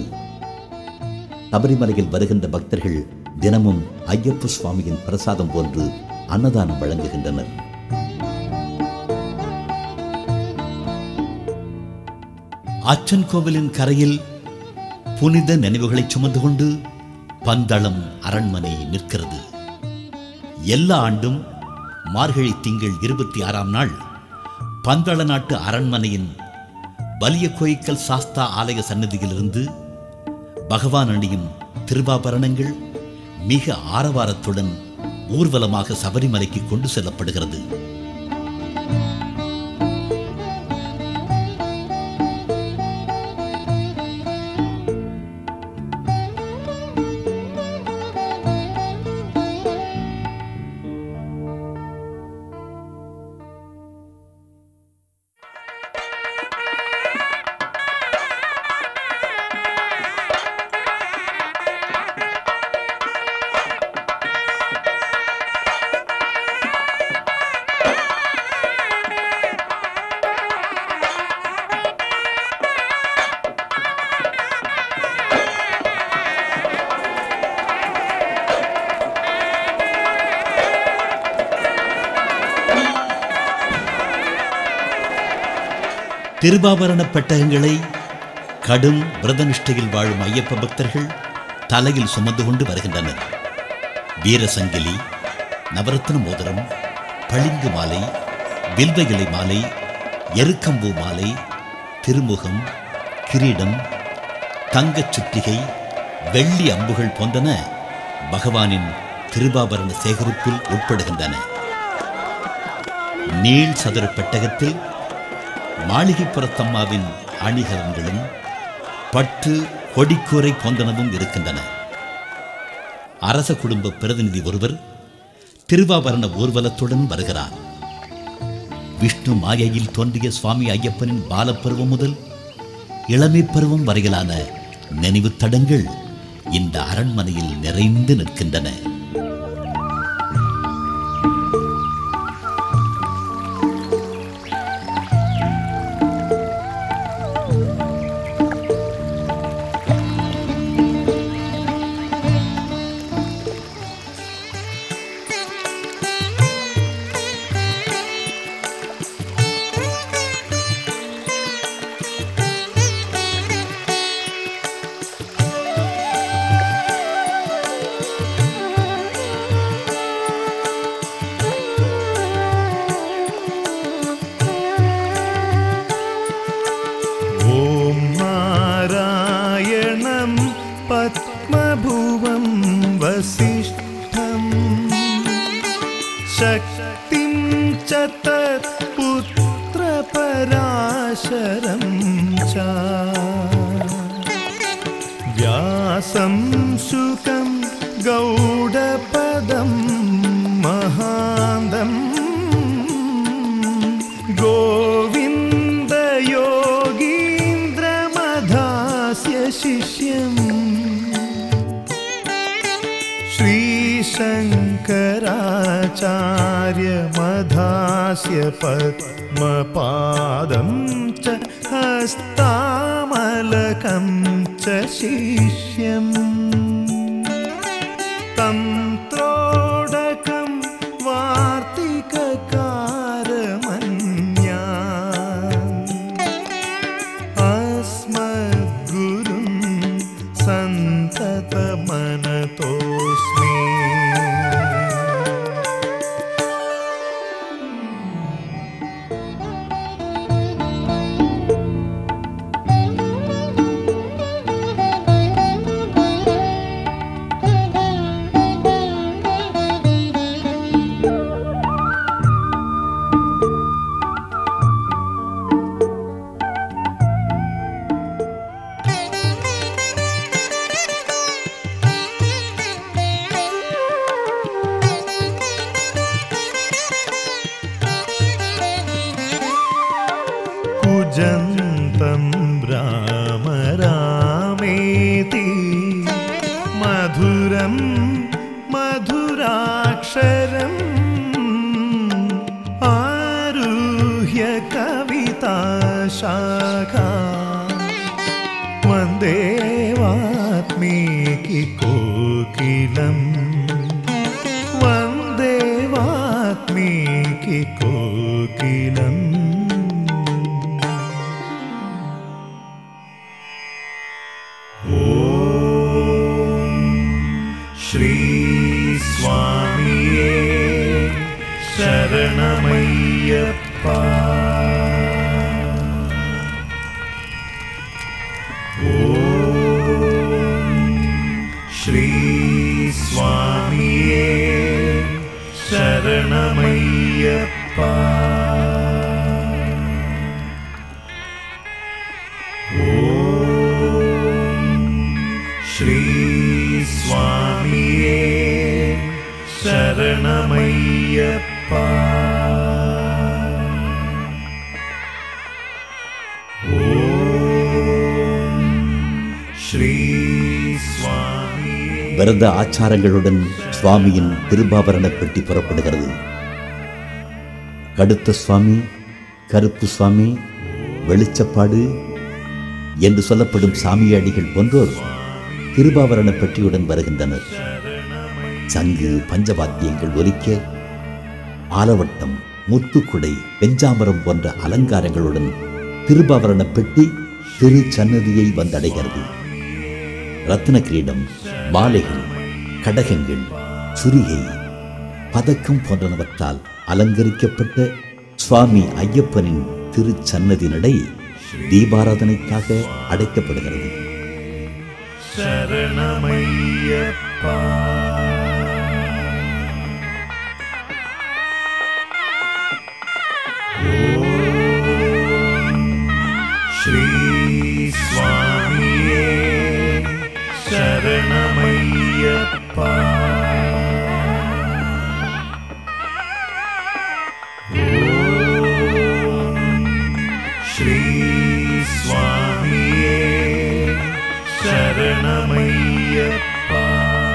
சபரிமலையில் வருகின்ற பக்தர்கள் தினமும் ஐயப்ப சுவாமியின் பிரசாதம் போன்று அன்னதானம் வழங்குகின்றனர் அச்சன் கோவிலின் கரையில் புனித நினைவுகளை சுமந்து கொண்டு பந்தளம் அரண்மனை நிற்கிறது எல்லா ஆண்டும் மார்கழி திங்கள் இருபத்தி ஆறாம் நாள் பந்தள நாட்டு அரண்மனையின் வலிய கோயிக்கல் சாஸ்தா ஆலய சன்னதியிலிருந்து பகவான் அணியும் திருவாபரணங்கள் மிக ஆரவாரத்துடன் ஊர்வலமாக சபரிமலைக்கு கொண்டு செல்லப்படுகிறது திருவாபரண பெட்டகங்களை கடும் விரதனிஷ்டையில் வாழும் ஐயப்ப பக்தர்கள் தலையில் சுமந்து கொண்டு வருகின்றனர் வீரசங்கிலி நவரத்ன மோதிரம் பளிங்கு மாலை வில்வ இலை மாலை எருக்கம்பூ மாலை திருமுகம் கிரீடம் தங்கச் சுற்றிகை வெள்ளி அம்புகள் போன்றன பகவானின் திருவாபரண சேகரிப்பில் உட்படுகின்றன நீள் சதுர பெட்டகத்தில் மாளிகைப்புறத்தம்மாவின் அணிகலன்களும் பட்டு கொடிக்கூரை போன்றனவும் இருக்கின்றன அரச குடும்ப பிரதிநிதி ஒருவர் திருவாபரண ஊர்வலத்துடன் வருகிறார் விஷ்ணு மாயையில் தோன்றிய சுவாமி ஐயப்பனின் பாலப்பருவம் முதல் இளமைப் பருவம் வரையிலான நினைவுத் தடங்கள் இந்த அரண்மனையில் நிறைந்து நிற்கின்றன ॐ नारायणं पद्मभुवं वसिष्ठम् शक्तिं च तत्पुत्रपराशरं च व्यासं शुकं गौडपदं महान्तम् गोविन्दयोगीन्द्रमधास्य शिष्यम् श्रीशङ्कराचार्यमधास्य पद्मपादं च हस्तामलकं च शिष्यम् तन्त्रोडकं वार्तिककारमन्या अस्मद्गुरुं सन्ततमनतोऽस्मि कुजन्तं राम रामेति मधुरं मधुराक्षरम् आरुह्य कविता शाखा वन्दे वात्मीकि कोकिलम् वन्दे वात्मीकि कोकिलम् श्री स्वामिये शरणमय्यप्पा शरणमय्यप्पा श्री स्वामिये शरणमय्यप्पा श्री स्वामिये விரத ஆச்சாரங்களுடன் சுவாமியின் திருபாபரண பெட்டி புறப்படுகிறது கடுத்த சுவாமி கருப்பு சுவாமி வெளிச்சப்பாடு என்று சொல்லப்படும் சாமியாடிகள் போன்றோர் திருபாபரண பெட்டியுடன் வருகின்றனர் சங்கு பஞ்சவாத்தியங்கள் ஒலிக்க ஆலவட்டம் முத்துக்குடை வெஞ்சாமரம் போன்ற அலங்காரங்களுடன் திருபாபரண பெட்டி திரு சன்னதியை வந்தடைகிறது ரத்ன கிரீடம் மாலைகள் கடகங்கள் சுரிகை பதக்கம் போன்றனவற்றால் அலங்கரிக்கப்பட்ட சுவாமி ஐயப்பனின் திருச்சன்னதி நடை தீபாராதனைக்காக அடைக்கப்படுகிறது शरणमय्यप्पा श्री स्वामिये शरणमय्यप्पा श्री स्वामिये शरणमय्यप्पा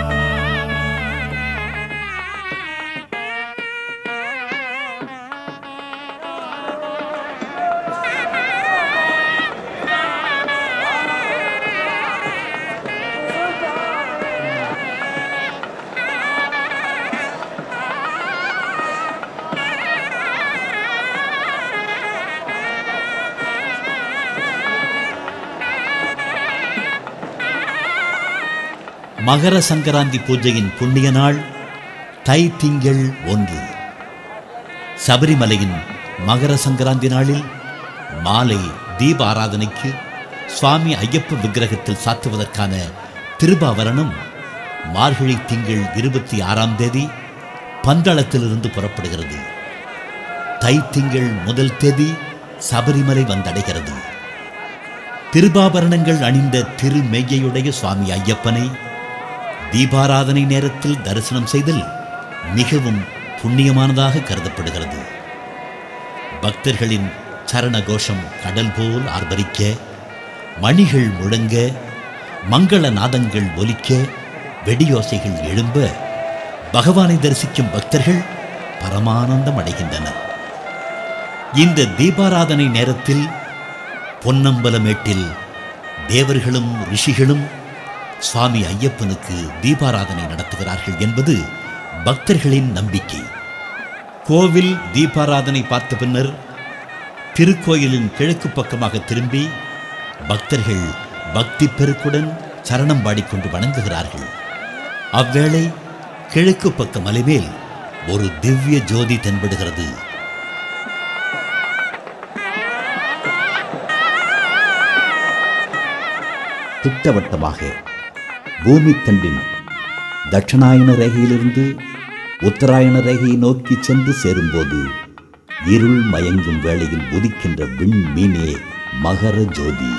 மகர சங்கராந்தி பூஜையின் புண்ணிய நாள் தை திங்கள் ஒன்று சபரிமலையின் மகர சங்கராந்தி நாளில் மாலை தீப ஆராதனைக்கு சுவாமி ஐயப்ப விக்கிரகத்தில் சாத்துவதற்கான திருபாவரணம் மார்கழி திங்கள் இருபத்தி ஆறாம் தேதி பந்தளத்திலிருந்து புறப்படுகிறது தை திங்கள் முதல் தேதி சபரிமலை வந்தடைகிறது திருபாபரணங்கள் அணிந்த திருமெய்யையுடைய சுவாமி ஐயப்பனை தீபாராதனை நேரத்தில் தரிசனம் செய்தல் மிகவும் புண்ணியமானதாக கருதப்படுகிறது பக்தர்களின் சரண கோஷம் கடல் போல் ஆர்ப்பரிக்க மணிகள் முழங்க மங்கள நாதங்கள் ஒலிக்க வெடியோசைகள் எழும்ப பகவானை தரிசிக்கும் பக்தர்கள் பரமானந்தம் அடைகின்றனர் இந்த தீபாராதனை நேரத்தில் பொன்னம்பலமேட்டில் தேவர்களும் ரிஷிகளும் சுவாமி ஐயப்பனுக்கு தீபாராதனை நடத்துகிறார்கள் என்பது பக்தர்களின் நம்பிக்கை கோவில் தீபாராதனை பார்த்த பின்னர் திருக்கோயிலின் கிழக்கு பக்கமாக திரும்பி பக்தர்கள் பக்தி பெருக்குடன் சரணம் பாடிக்கொண்டு வணங்குகிறார்கள் அவ்வேளை கிழக்கு பக்க மலைமேல் ஒரு திவ்ய ஜோதி தென்படுகிறது திட்டவட்டமாக பூமி தண்டின் தட்சணாயன ரேகையிலிருந்து உத்தராயண ரேகையை நோக்கி சென்று சேரும்போது இருள் மயங்கும் வேளையில் உதிக்கின்ற விண்மீனே மகர ஜோதி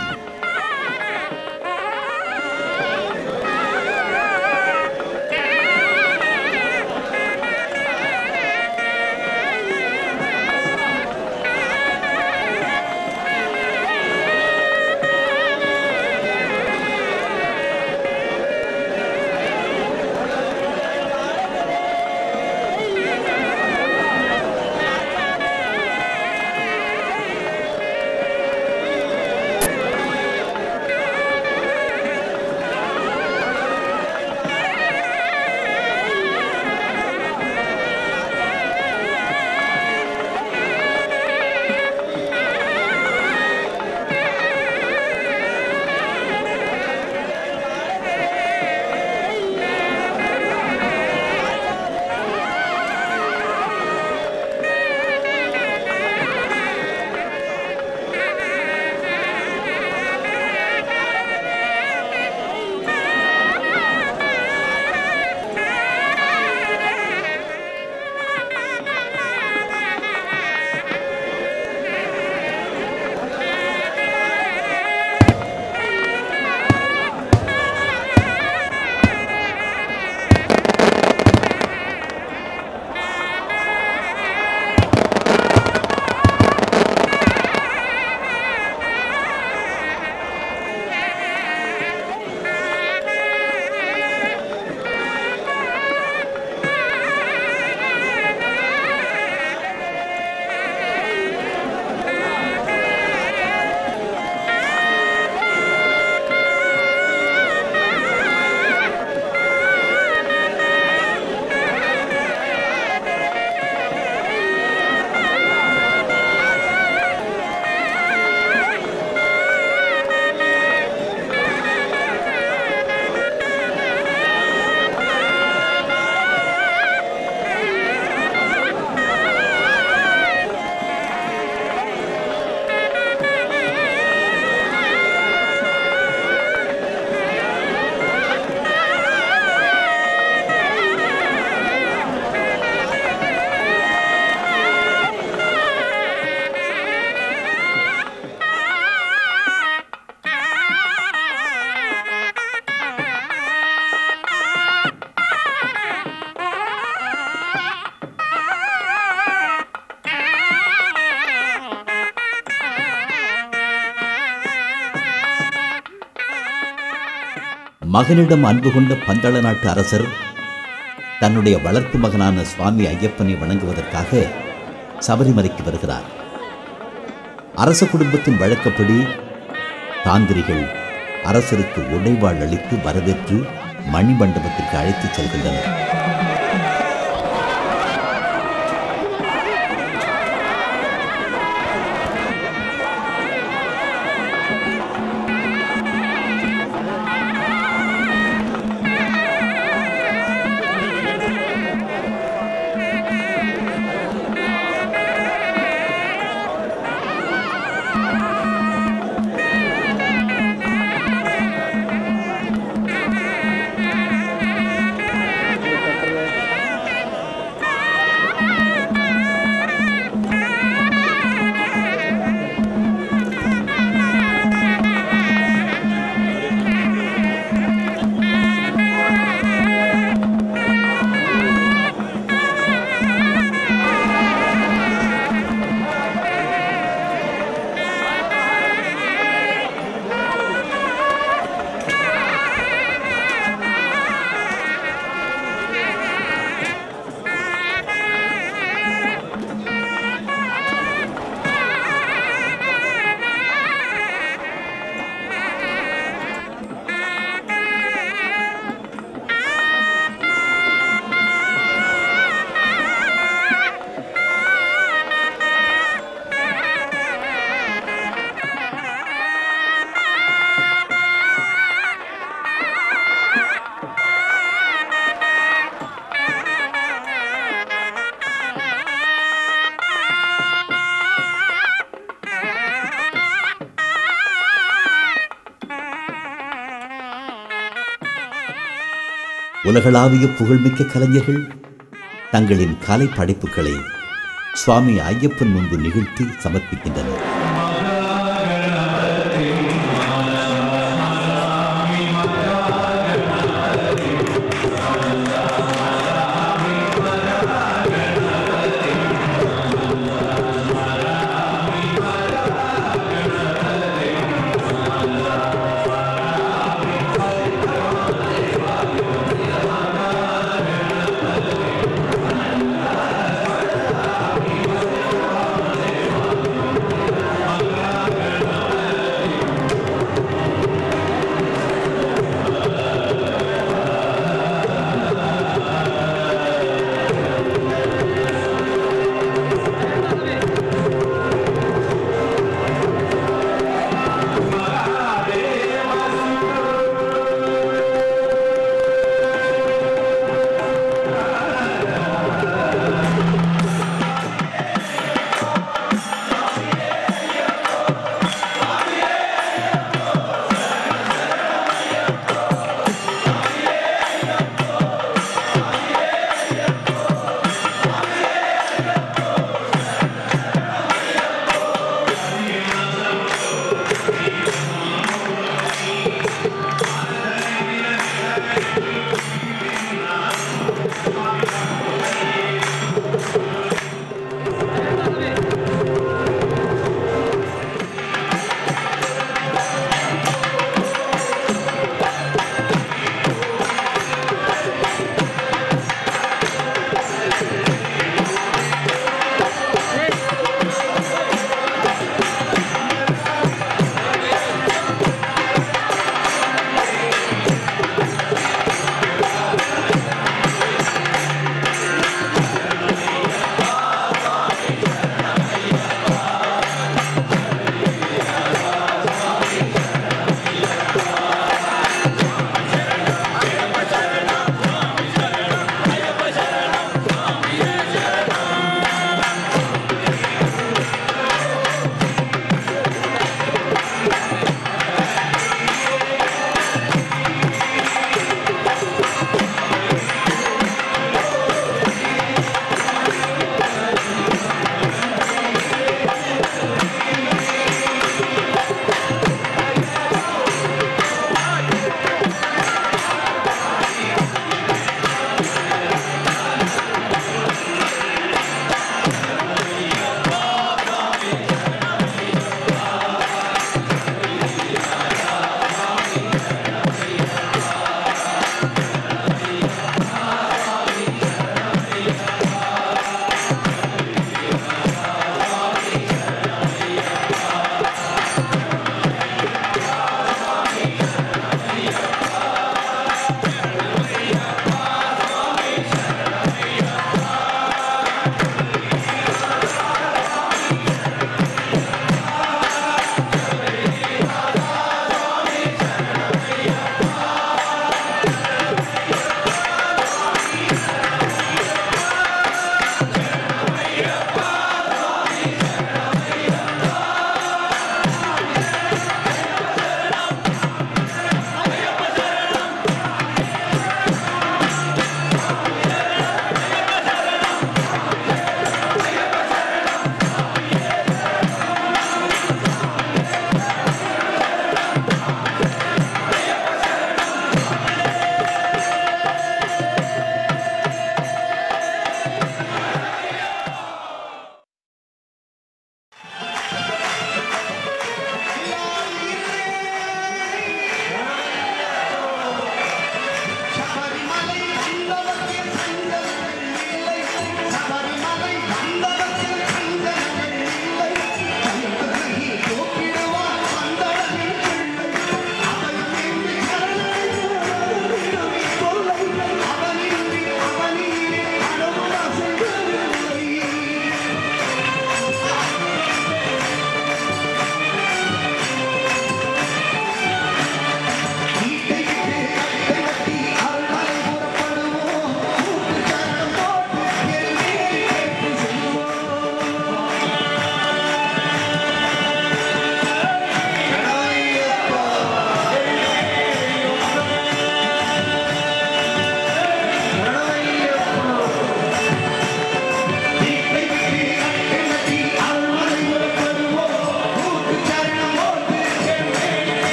மகனிடம் அன்பு கொண்ட பந்தள நாட்டு அரசர் தன்னுடைய வளர்ப்பு மகனான சுவாமி ஐயப்பனை வணங்குவதற்காக சபரிமலைக்கு வருகிறார் அரச குடும்பத்தின் வழக்கப்படி தாந்திரிகள் அரசருக்கு உடைவாள் அளித்து வரவேற்று மணிமண்டபத்திற்கு அழைத்துச் செல்கின்றனர் உலகளாவிய புகழ்மிக்க கலைஞர்கள் தங்களின் கலை படைப்புகளை சுவாமி ஐயப்பன் முன்பு நிகழ்த்தி சமர்ப்பிக்கின்றனர் ஆ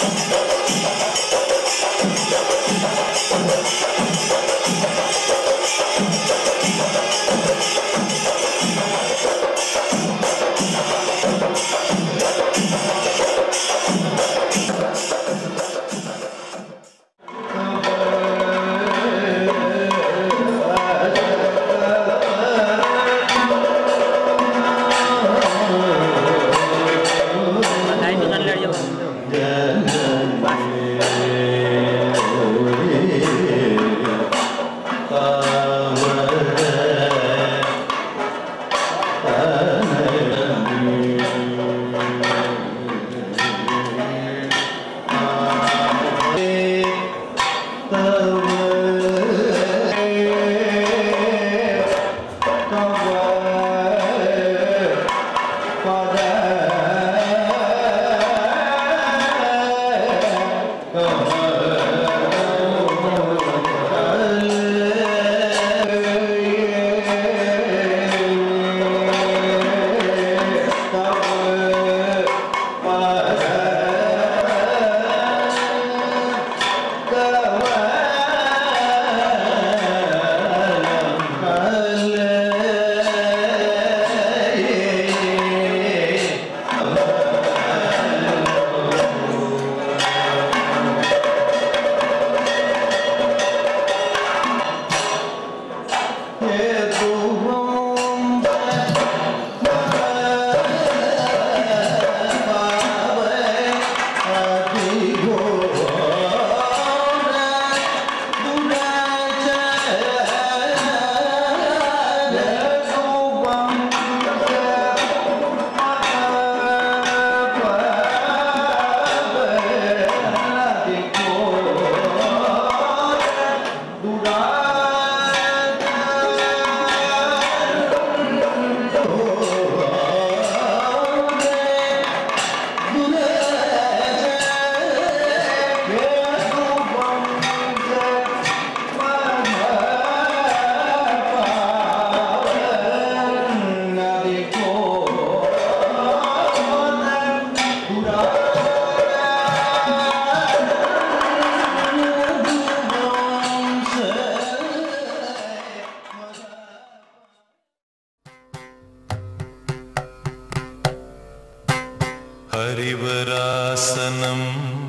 ഹരിവരാസനം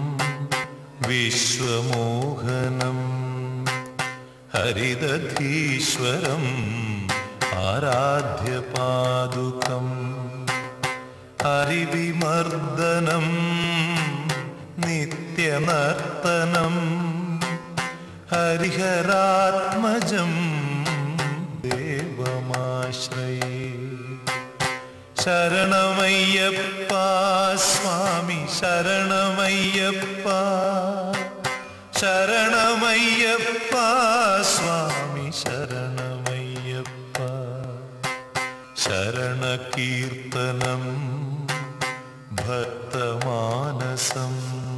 വിശ്വമോഹനം ഹരിദധീശ്വരം ആരാധ്യപാദുകം ഹരിവിമർദ്ദനം നിത്യനർത്തനം ഹരിഹരാത്മജം ദേവമാശ്രയേ ശരണമയ്യപ്പ സ്വാമി ശരണമയ്യപ്പ ശരണമയ്യപ്പ സ്വാമി ശരണമയ്യപ്പ ശരണകീർത്തനം ഭക്തമാനസം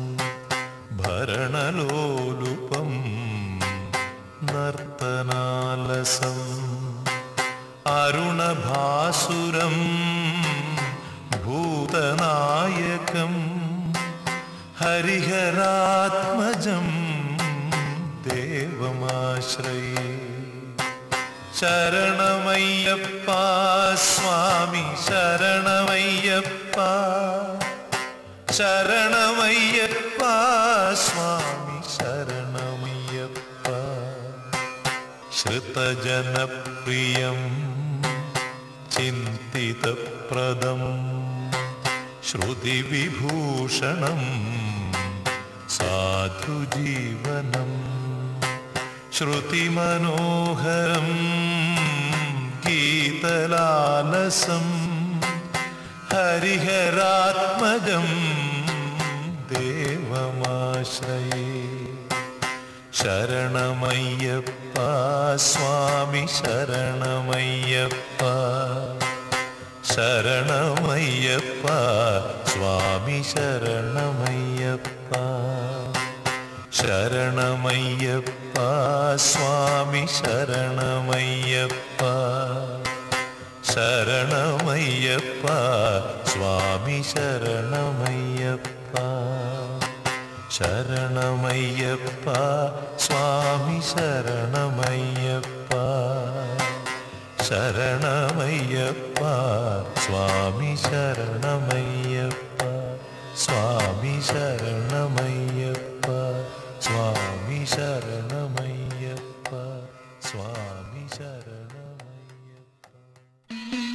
ഭരണലോലുപം നർത്തനാലസം അരുണഭാസുരം ഭൂതനായകം ഹരിഹരാത്മജം ദേവമാശ്രയേ ശരണമയ്യപ്പ സ്വാമി ശരണമയ്യപ്പ ശരണമയ്യപ്പ സ്വാമി ശരണമയ്യപ്പ ശ്രുതജനപ്രിയം ചിന്തിതപ്രദം ശ്രുതിവിഭൂഷണം സാധുജീവനം ശ്രുതിമനോഹരം ഗീതലാലസം ഹരിഹരാത്മജം ദേവമാശ്രയേ ശരണമയ്യപ്പ സ്വാമി ശരണമയ്യപ്പ ശരണമയ്യപ്പ സ്വാമി ശരണമയ്യപ്പ ശരണമയ്യപ്പ സ്വാമി ശരണമയ്യപ്പ ശരണമയ്യപ്പ സ്വാമി ശരണമയ്യപ്പ சரணமையப்பா சுவாமி சரணமையப்பா சரணமையப்பா சுவாமி சரணமையப்பா சுவாமி சரணமையப்பா சுவாமி சரணமையப்பா சுவாமி சரணமையப்பா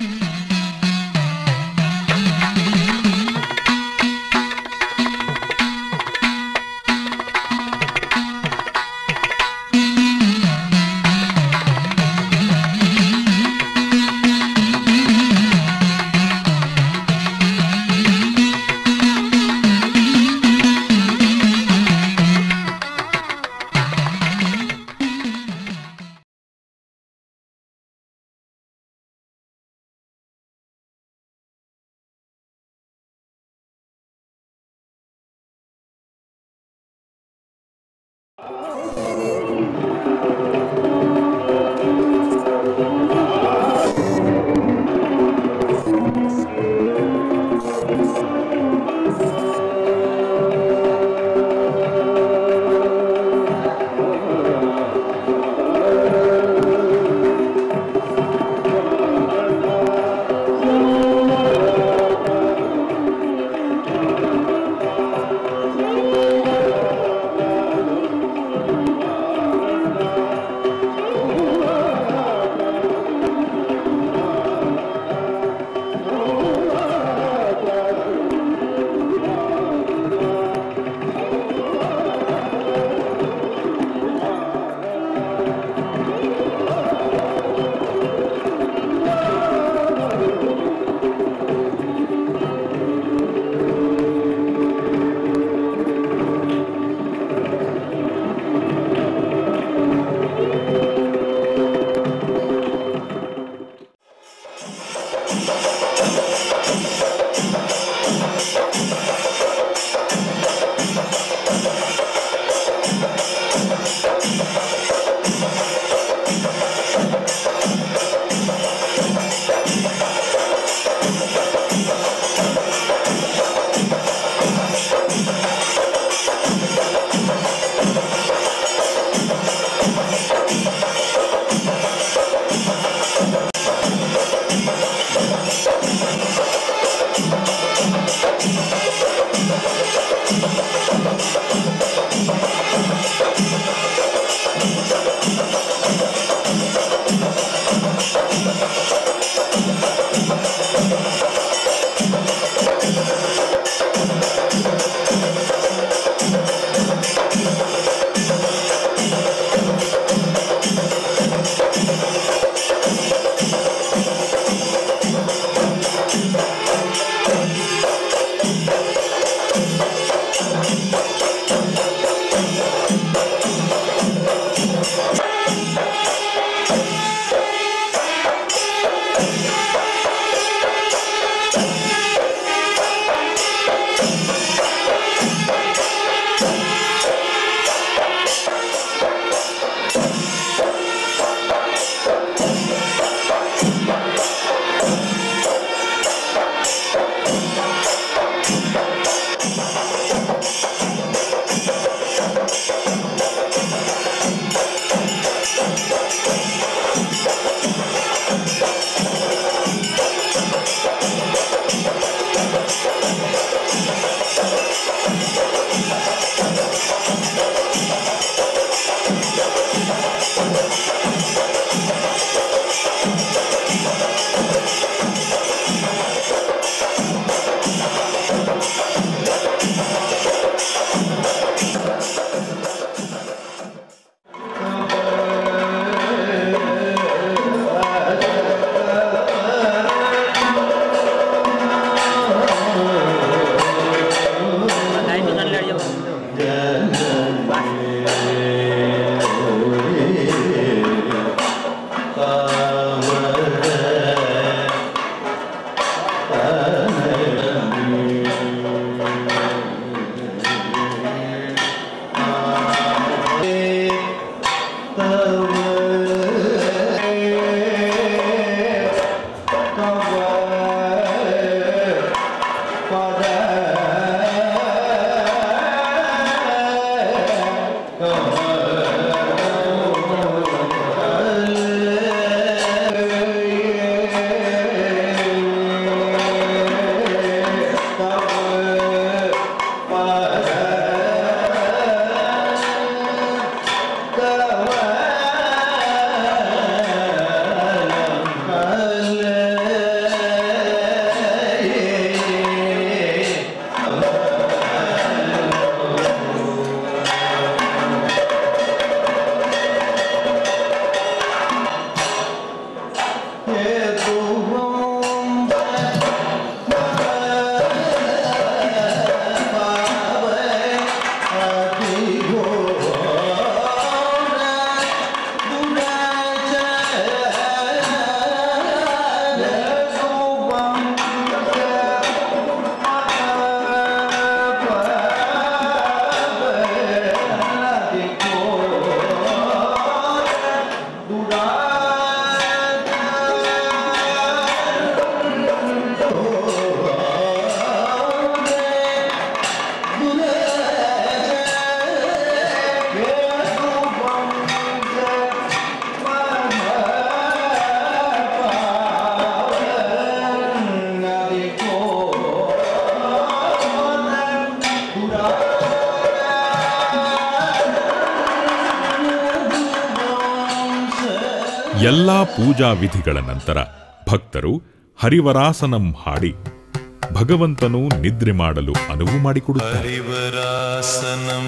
ಎಲ್ಲಾ ಪೂಜಾ ವಿಧಿಗಳ ನಂತರ ಭಕ್ತರು ಹರಿವರಾಸನಂ ಹಾಡಿ ಭಗವಂತನು ನಿದ್ರೆ ಮಾಡಲು ಅನುವು ಮಾಡಿಕೊಡುತ್ತಾರೆ हरिवरासनं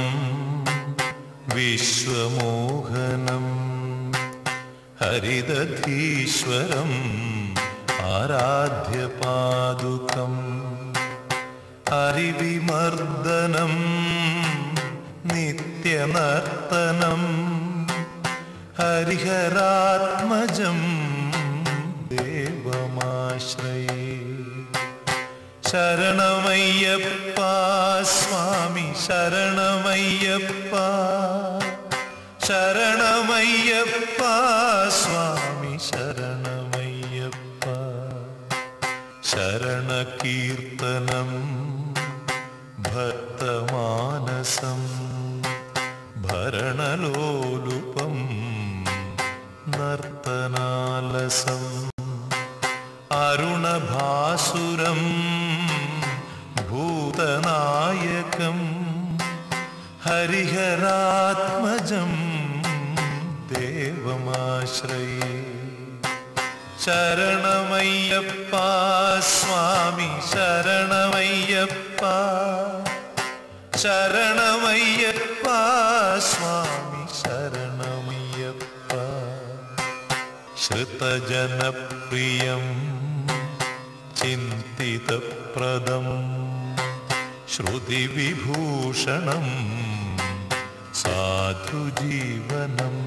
विश्वमोहनम् हरिदधीश्वरम् आराध्यपादुकम् हरिविमर्दनम् नित्यनर्तनम् हरिहरात्मजम् देवमाश्रये शरणमय्यप्पा स्वामि शरणमय्यप्पा शरणमय्यप्पा स्वामि शरणमय्यप्पा शरणकीर्तनम् भक्तमानसम् भरणलोलुपम् नर्तनालसम् अरुणभासुरम् भूतनायकम् हरिहरात्मजम् देवमाश्रये शरणमय्यप्पा स्वामि शरणमय्यप्पा शरणमय्यप्पा स्वामि शरणमय्यप्पा श्रुतजनप्रियम् चिन्तितप्रदम् श्रुतिविभूषणम् साधुजीवनम्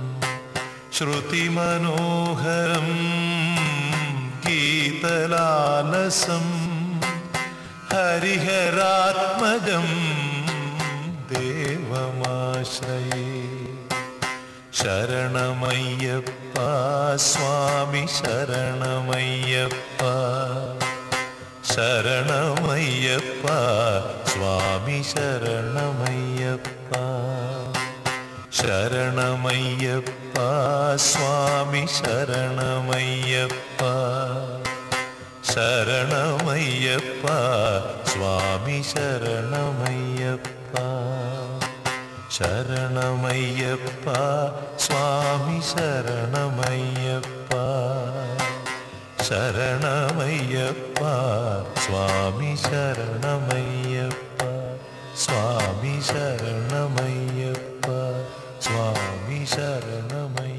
श्रुतिमनोहरम् गीतलालसम् हरिहरात्मजम् देवमाश्रये शरणमय्यप्पा स्वामि शरणमय्यप्पा शरणमय्यप्पा स्वामि शरणमय्यप्पा शरणमय्यप्पा स्वामि शरणमय्यप्पा शरणमय्यप्पा स्वामि शरणमय्यप्पा शरणमय्यप्पा स्वामि शरणमय्यप्पा शरणमय्यप्पा स्वामि शरणमय्यप्पा स्वामि शरणमय्यप्पा स्वामि शरणमय्य